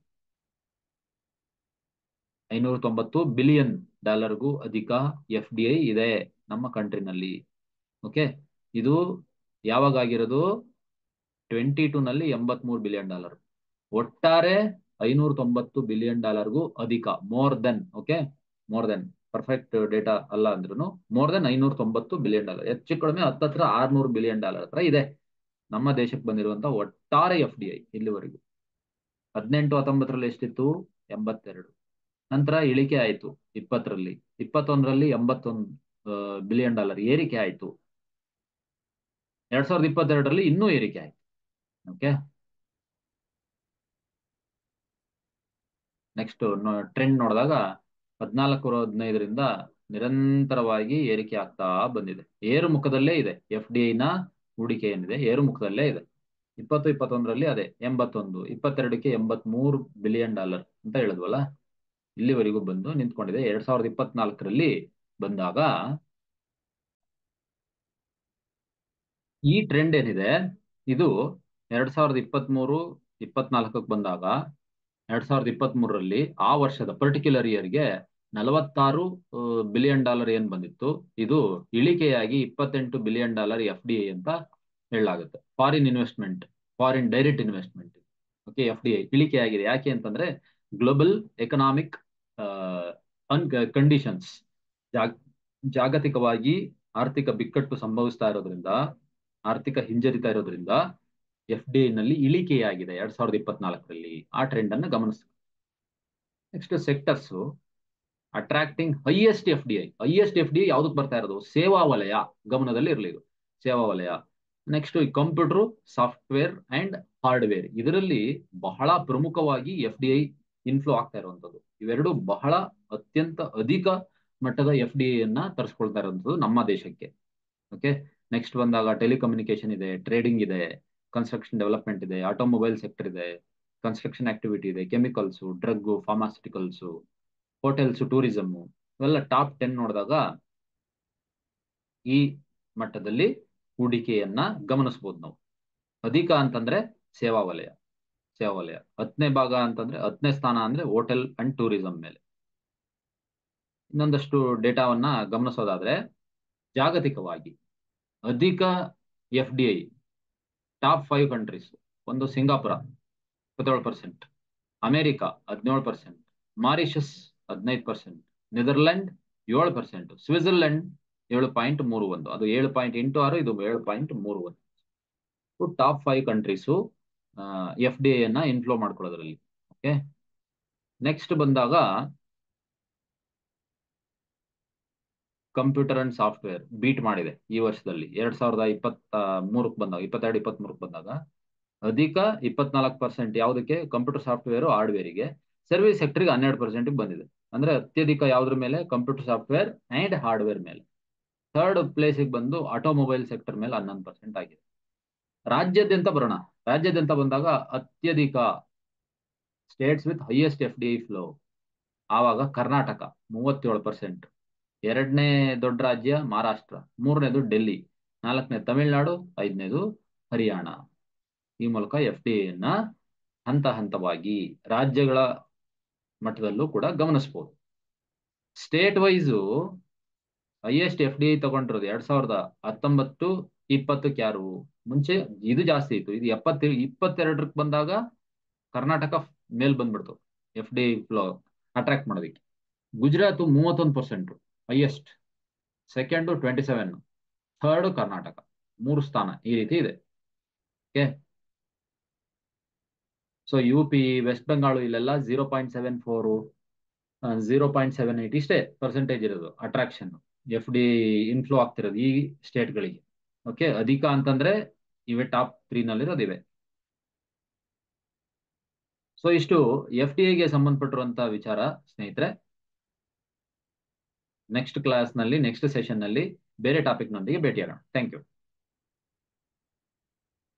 ಐನೂರ ತೊಂಬತ್ತು ಬಿಲಿಯನ್ ಡಾಲರ್ಗೂ ಅಧಿಕ ಎಫ್ ಡಿ ಐ ಇದೆ ನಮ್ಮ ಕಂಟ್ರಿನಲ್ಲಿ ಓಕೆ ಇದು ಯಾವಾಗ ಆಗಿರೋದು ಟ್ವೆಂಟಿ ಟೂ ನಲ್ಲಿ ಎಂಬತ್ ಮೂರು ಬಿಲಿಯನ್ ಡಾಲರ್ ಒಟ್ಟಾರೆ ಐನೂರ ತೊಂಬತ್ತು ಬಿಲಿಯನ್ ಡಾಲರ್ಗೂ ಅಧಿಕ more than okay more than perfect data ಅಲ್ಲ ಅಂದ್ರೂ ಮೋರ್ ದೆನ್ ಐನೂರ ತೊಂಬತ್ತು ಬಿಲಿಯನ್ ಡಾಲರ್ ಹೆಚ್ಚು ಕಡಿಮೆ ಹತ್ತತ್ರ ಆರ್ನೂರು ಬಿಲಿಯನ್ ಡಾಲರ್ ಹತ್ರ ಇದೆ ನಮ್ಮ ದೇಶಕ್ಕೆ ಬಂದಿರುವಂತ ಒಟ್ಟಾರೆ ಎಫ್ ಡಿ ಐ ಇಲ್ಲಿವರೆಗೂ ಹದಿನೆಂಟು ಹತ್ತೊಂಬತ್ತರಲ್ಲಿ ಎಷ್ಟಿತ್ತು ಎಂಬತ್ತೆರಡು ನಂತರ ಇಳಿಕೆ ಆಯ್ತು ಇಪ್ಪತ್ತರಲ್ಲಿ ಇಪ್ಪತ್ತೊಂದರಲ್ಲಿ ಎಂಬತ್ತೊಂದು ಬಿಲಿಯನ್ ಡಾಲರ್ ಏರಿಕೆ ಆಯ್ತು ಎರಡ್ ಸಾವಿರದ ಇಪ್ಪತ್ತೆರಡರಲ್ಲಿ ಇನ್ನೂ ಏರಿಕೆ ಆಯ್ತು ಓಕೆ ನೆಕ್ಸ್ಟ್ ಟ್ರೆಂಡ್ ನೋಡಿದಾಗ ಹದಿನಾಲ್ಕು ಹದಿನೈದರಿಂದ ನಿರಂತರವಾಗಿ ಏರಿಕೆ ಆಗ್ತಾ ಬಂದಿದೆ ಏರು ಮುಖದಲ್ಲೇ ಇದೆ ಎಫ್ ಡಿ ಐನ ಹೂಡಿಕೆ ಏನಿದೆ ಏರು ಮುಖದಲ್ಲೇ ಇದೆ ಇಪ್ಪತ್ತು ಇಪ್ಪತ್ತೊಂದರಲ್ಲಿ ಅದೇ ಎಂಬತ್ತೊಂದು ಇಪ್ಪತ್ತೆರಡಕ್ಕೆ ಎಂಬತ್ ಮೂರು ಬಿಲಿಯನ್ ಡಾಲರ್ ಅಂತ ಹೇಳಿದ್ವಲ್ಲ ಇಲ್ಲಿವರೆಗೂ ಬಂದು ನಿಂತ್ಕೊಂಡಿದೆ ಎರಡ್ ಸಾವಿರದ ಇಪ್ಪತ್ನಾಲ್ಕರಲ್ಲಿ ಬಂದಾಗ ಈ ಟ್ರೆಂಡ್ ಏನಿದೆ ಇದು ಎರಡ್ ಸಾವಿರದ ಇಪ್ಪತ್ತ್ ಮೂರು ಇಪ್ಪತ್ನಾಲ್ಕಕ್ಕೆ ಬಂದಾಗ ಎರಡ್ ಸಾವಿರದ ಇಪ್ಪತ್ತ್ ಮೂರರಲ್ಲಿ ಆ ವರ್ಷದ ಪರ್ಟಿಕ್ಯುಲರ್ ಇಯರ್ಗೆ ನಲವತ್ತಾರು ಬಿಲಿಯನ್ ಡಾಲರ್ ಏನ್ ಬಂದಿತ್ತು ಇದು ಇಳಿಕೆಯಾಗಿ ಇಪ್ಪತ್ತೆಂಟು billion dollar F D I ಅಂತ ಹೇಳಲಾಗುತ್ತೆ foreign investment foreign direct investment okay F D I ಇಳಿಕೆಯಾಗಿದೆ ಯಾಕೆ ಅಂತಂದ್ರೆ ಗ್ಲೋಬಲ್ ಎಕನಾಮಿಕ್ ಅನ್ ಕಂಡೀಷನ್ಸ್ ಜಾಗತಿಕವಾಗಿ ಆರ್ಥಿಕ ಬಿಕ್ಕಟ್ಟು ಸಂಭವಿಸ್ತಾ ಇರೋದ್ರಿಂದ ಆರ್ಥಿಕ ಹಿಂಜರಿತಾ ಇರೋದ್ರಿಂದ ಎಫ್ ಡಿ ಐ ನಲ್ಲಿ ಇಳಿಕೆಯಾಗಿದೆ ಎರಡ್ ಸಾವಿರದ ಇಪ್ಪತ್ನಾಲ್ಕರಲ್ಲಿ ಆ ಟ್ರೆಂಡ್ ಅನ್ನು ಗಮನಿಸ next sectors attracting highest F D I highest F D I ಯಾವ್ದಕ್ ಬರ್ತಾ ಇರೋದು ಸೇವಾ ವಲಯ ಗಮನದಲ್ಲಿ ಇರಲಿ ಇದು ಸೇವಾ ವಲಯ ನೆಕ್ಸ್ಟ್ ಈ ಕಂಪ್ಯೂಟರ್ ಸಾಫ್ಟ್ವೇರ್ ಅಂಡ್ ಹಾರ್ಡ್ವೇರ್ ಇದರಲ್ಲಿ ಬಹಳ ಪ್ರಮುಖವಾಗಿ ಎಫ್ ಡಿ ಐ ಇನ್ಫ್ಲೋ ಆಗ್ತಾ ಇರುವಂತದ್ದು ಇವೆರಡು ಬಹಳ ಅತ್ಯಂತ ಅಧಿಕ ಮಟ್ಟದ ಎಫ್ ಡಿ ಐ ಅನ್ನ ತರಿಸ್ಕೊಳ್ತಾ ಇರುವಂತದ್ದು ನಮ್ಮ ದೇಶಕ್ಕೆ ಓಕೆ ನೆಕ್ಸ್ಟ್ ಬಂದಾಗ ಟೆಲಿಕಮ್ಯುನಿಕೇಶನ್ ಇದೆ ಟ್ರೇಡಿಂಗ್ ಇದೆ ಕನ್ಸ್ಟ್ರಕ್ಷನ್ ಡೆವಲಪ್ಮೆಂಟ್ ಇದೆ ಆಟೋಮೊಬೈಲ್ ಸೆಕ್ಟರ್ ಇದೆ ಕನ್ಸ್ಟ್ರಕ್ಷನ್ ಆಕ್ಟಿವಿಟಿ ಇದೆ chemicals drug pharmaceuticals hotels tourism ಇವೆಲ್ಲ ಟಾಪ್ ಟೆನ್ ನೋಡಿದಾಗ ಈ ಮಟ್ಟದಲ್ಲಿ ಹೂಡಿಕೆಯನ್ನ ಗಮನಿಸಬಹುದು ನಾವು ಅಧಿಕ ಅಂತಂದ್ರೆ ಸೇವಾ ವಲಯ ಸೇವಾ ವಲಯ ಹತ್ತನೇ ಭಾಗ ಅಂತಂದ್ರೆ ಹತ್ತನೇ ಸ್ಥಾನ ಅಂದ್ರೆ ಹೋಟೆಲ್ ಅಂಡ್ ಟೂರಿಸಂ ಮೇಲೆ ಇನ್ನೊಂದಷ್ಟು ಡೇಟಾವನ್ನ ಗಮನಿಸೋದಾದ್ರೆ ಜಾಗತಿಕವಾಗಿ ಅಧಿಕ F D I top five countries ಒಂದು ಸಿಂಗಾಪುರ ಇಪ್ಪತ್ತೇಳು ಪರ್ಸೆಂಟ್ ಅಮೆರಿಕ ಹದಿನೇಳು ಪರ್ಸೆಂಟ್ ಮಾರಿಷಸ್ ಹದಿನೈದು ಪರ್ಸೆಂಟ್ ನೆದರ್ಲ್ಯಾಂಡ್ ಏಳು ಪರ್ಸೆಂಟ್ ಸ್ವಿಟ್ಜರ್ಲೆಂಡ್ ಏಳು ಪಾಯಿಂಟ್ ಮೂರು ಒಂದು ಅದು ಏಳು ಪಾಯಿಂಟ್ ಎಂಟು ಆರು ಇದು ಏಳು ಪಾಯಿಂಟ್ ಮೂರು ಒಂದು top five countries F D ಐನ ಇನ್ಫ್ಲೋ ಮಾಡ್ಕೊಳ್ಳೋದ್ರಲ್ಲಿ ಓಕೆ ನೆಕ್ಸ್ಟ್ ಬಂದಾಗ ಕಂಪ್ಯೂಟರ್ ಅಂಡ್ ಸಾಫ್ಟ್ವೇರ್ ಬೀಟ್ ಮಾಡಿದೆ ಈ ವರ್ಷದಲ್ಲಿ ಎರಡ್ ಸಾವಿರದ ಇಪ್ಪತ್ತ ಮೂರಕ್ಕೆ ಬಂದಾಗ ಇಪ್ಪತ್ತೆರಡು ಇಪ್ಪತ್ತ್ ಮೂರಕ್ಕೆ ಬಂದಾಗ ಅಧಿಕ ಇಪ್ಪತ್ನಾಲ್ಕು ಪರ್ಸೆಂಟ್ ಯಾವುದಕ್ಕೆ ಕಂಪ್ಯೂಟರ್ ಸಾಫ್ಟ್ವೇರ್ ಹಾರ್ಡ್ವೇರಿಗೆ ಸರ್ವಿಸ್ ಸೆಕ್ಟರ್ಗೆ ಹನ್ನೆರಡು ಪರ್ಸೆಂಟ್ ಬಂದಿದೆ ಅಂದ್ರೆ ಅತ್ಯಧಿಕ ಯಾವ್ದ್ರ ಮೇಲೆ ಕಂಪ್ಯೂಟರ್ ಸಾಫ್ಟ್ವೇರ್ ಅಂಡ್ ಹಾರ್ಡ್ವೇರ್ ಮೇಲೆ ಥರ್ಡ್ ಪ್ಲೇಸಿಗೆ ಬಂದು ಆಟೋಮೊಬೈಲ್ ಸೆಕ್ಟರ್ ಮೇಲೆ ಹನ್ನೊಂದು ಪರ್ಸೆಂಟ್ ಆಗಿದೆ ರಾಜ್ಯಾದ್ಯಂತ ಬರೋಣ ರಾಜ್ಯಾದ್ಯಂತ ಬಂದಾಗ ಅತ್ಯಧಿಕ states with highest F D I flow ಆವಾಗ ಕರ್ನಾಟಕ ಮೂವತ್ತೇಳು ಪರ್ಸೆಂಟ್ ಎರಡನೇ ದೊಡ್ಡ ರಾಜ್ಯ ಮಹಾರಾಷ್ಟ್ರ ಮೂರನೇದು ಡೆಲ್ಲಿ ನಾಲ್ಕನೇ ತಮಿಳುನಾಡು ಐದನೇದು ಹರಿಯಾಣ ಈ ಮೂಲಕ ಎಫ್ ಡಿ ಐನ ಹಂತ ಹಂತವಾಗಿ ರಾಜ್ಯಗಳ ಮಟ್ಟದಲ್ಲೂ ಕೂಡ ಗಮನಿಸಬಹುದು state wise highest F D I ತಗೊಂಡಿರೋದು ಎರಡ್ ಸಾವಿರದ ಹತ್ತೊಂಬತ್ತು ಇಪ್ಪತ್ತಕ್ಕೆ ಯಾರು ಮುಂಚೆ ಇದು ಜಾಸ್ತಿ ಇತ್ತು ಇದು ಎಪ್ಪತ್ತ ಇಪ್ಪತ್ತೆರಡಕ್ಕೆ ಬಂದಾಗ ಕರ್ನಾಟಕ ಮೇಲ್ ಬಂದ್ಬಿಡ್ತು F D I flow attract ಮಾಡೋದಕ್ಕೆ ಗುಜರಾತ್ ಮೂವತ್ತೊಂದು percent highest second twenty seven third Karnataka ಮೂರು ಸ್ಥಾನ ಈ ರೀತಿ ಇದೆ okay so U P West Bengal ಇಲ್ಲೆಲ್ಲ zero point seven four zero point seven eight ಇಷ್ಟೇ ಪರ್ಸೆಂಟೇಜ್ ಇರೋದು ಅಟ್ರಾಕ್ಷನ್ ಎಫ್ ಡಿ ಇನ್ಫ್ಲೋ ಆಗ್ತಿರೋದು ಈ ಸ್ಟೇಟ್ಗಳಿಗೆ ಓಕೆ ಅಧಿಕ ಅಂತಂದ್ರೆ ಇವೆ ಟಾಪ್ ತ್ರೀ ನಲ್ಲಿರೋದು ಇವೆ ಸೊ ಇಷ್ಟು ಎಫ್ ಡಿ ಐಗೆ ಸಂಬಂಧಪಟ್ಟಿರುವಂತಹ ವಿಚಾರ ಸ್ನೇಹಿತರೆ ನೆಕ್ಸ್ಟ್ ಕ್ಲಾಸ್ ನಲ್ಲಿ ನೆಕ್ಸ್ಟ್ ಸೆಷನ್ ನಲ್ಲಿ ಬೇರೆ ಟಾಪಿಕ್ ನೊಂದಿಗೆ ಭೇಟಿಯಾಗೋಣ ಥ್ಯಾಂಕ್ ಯು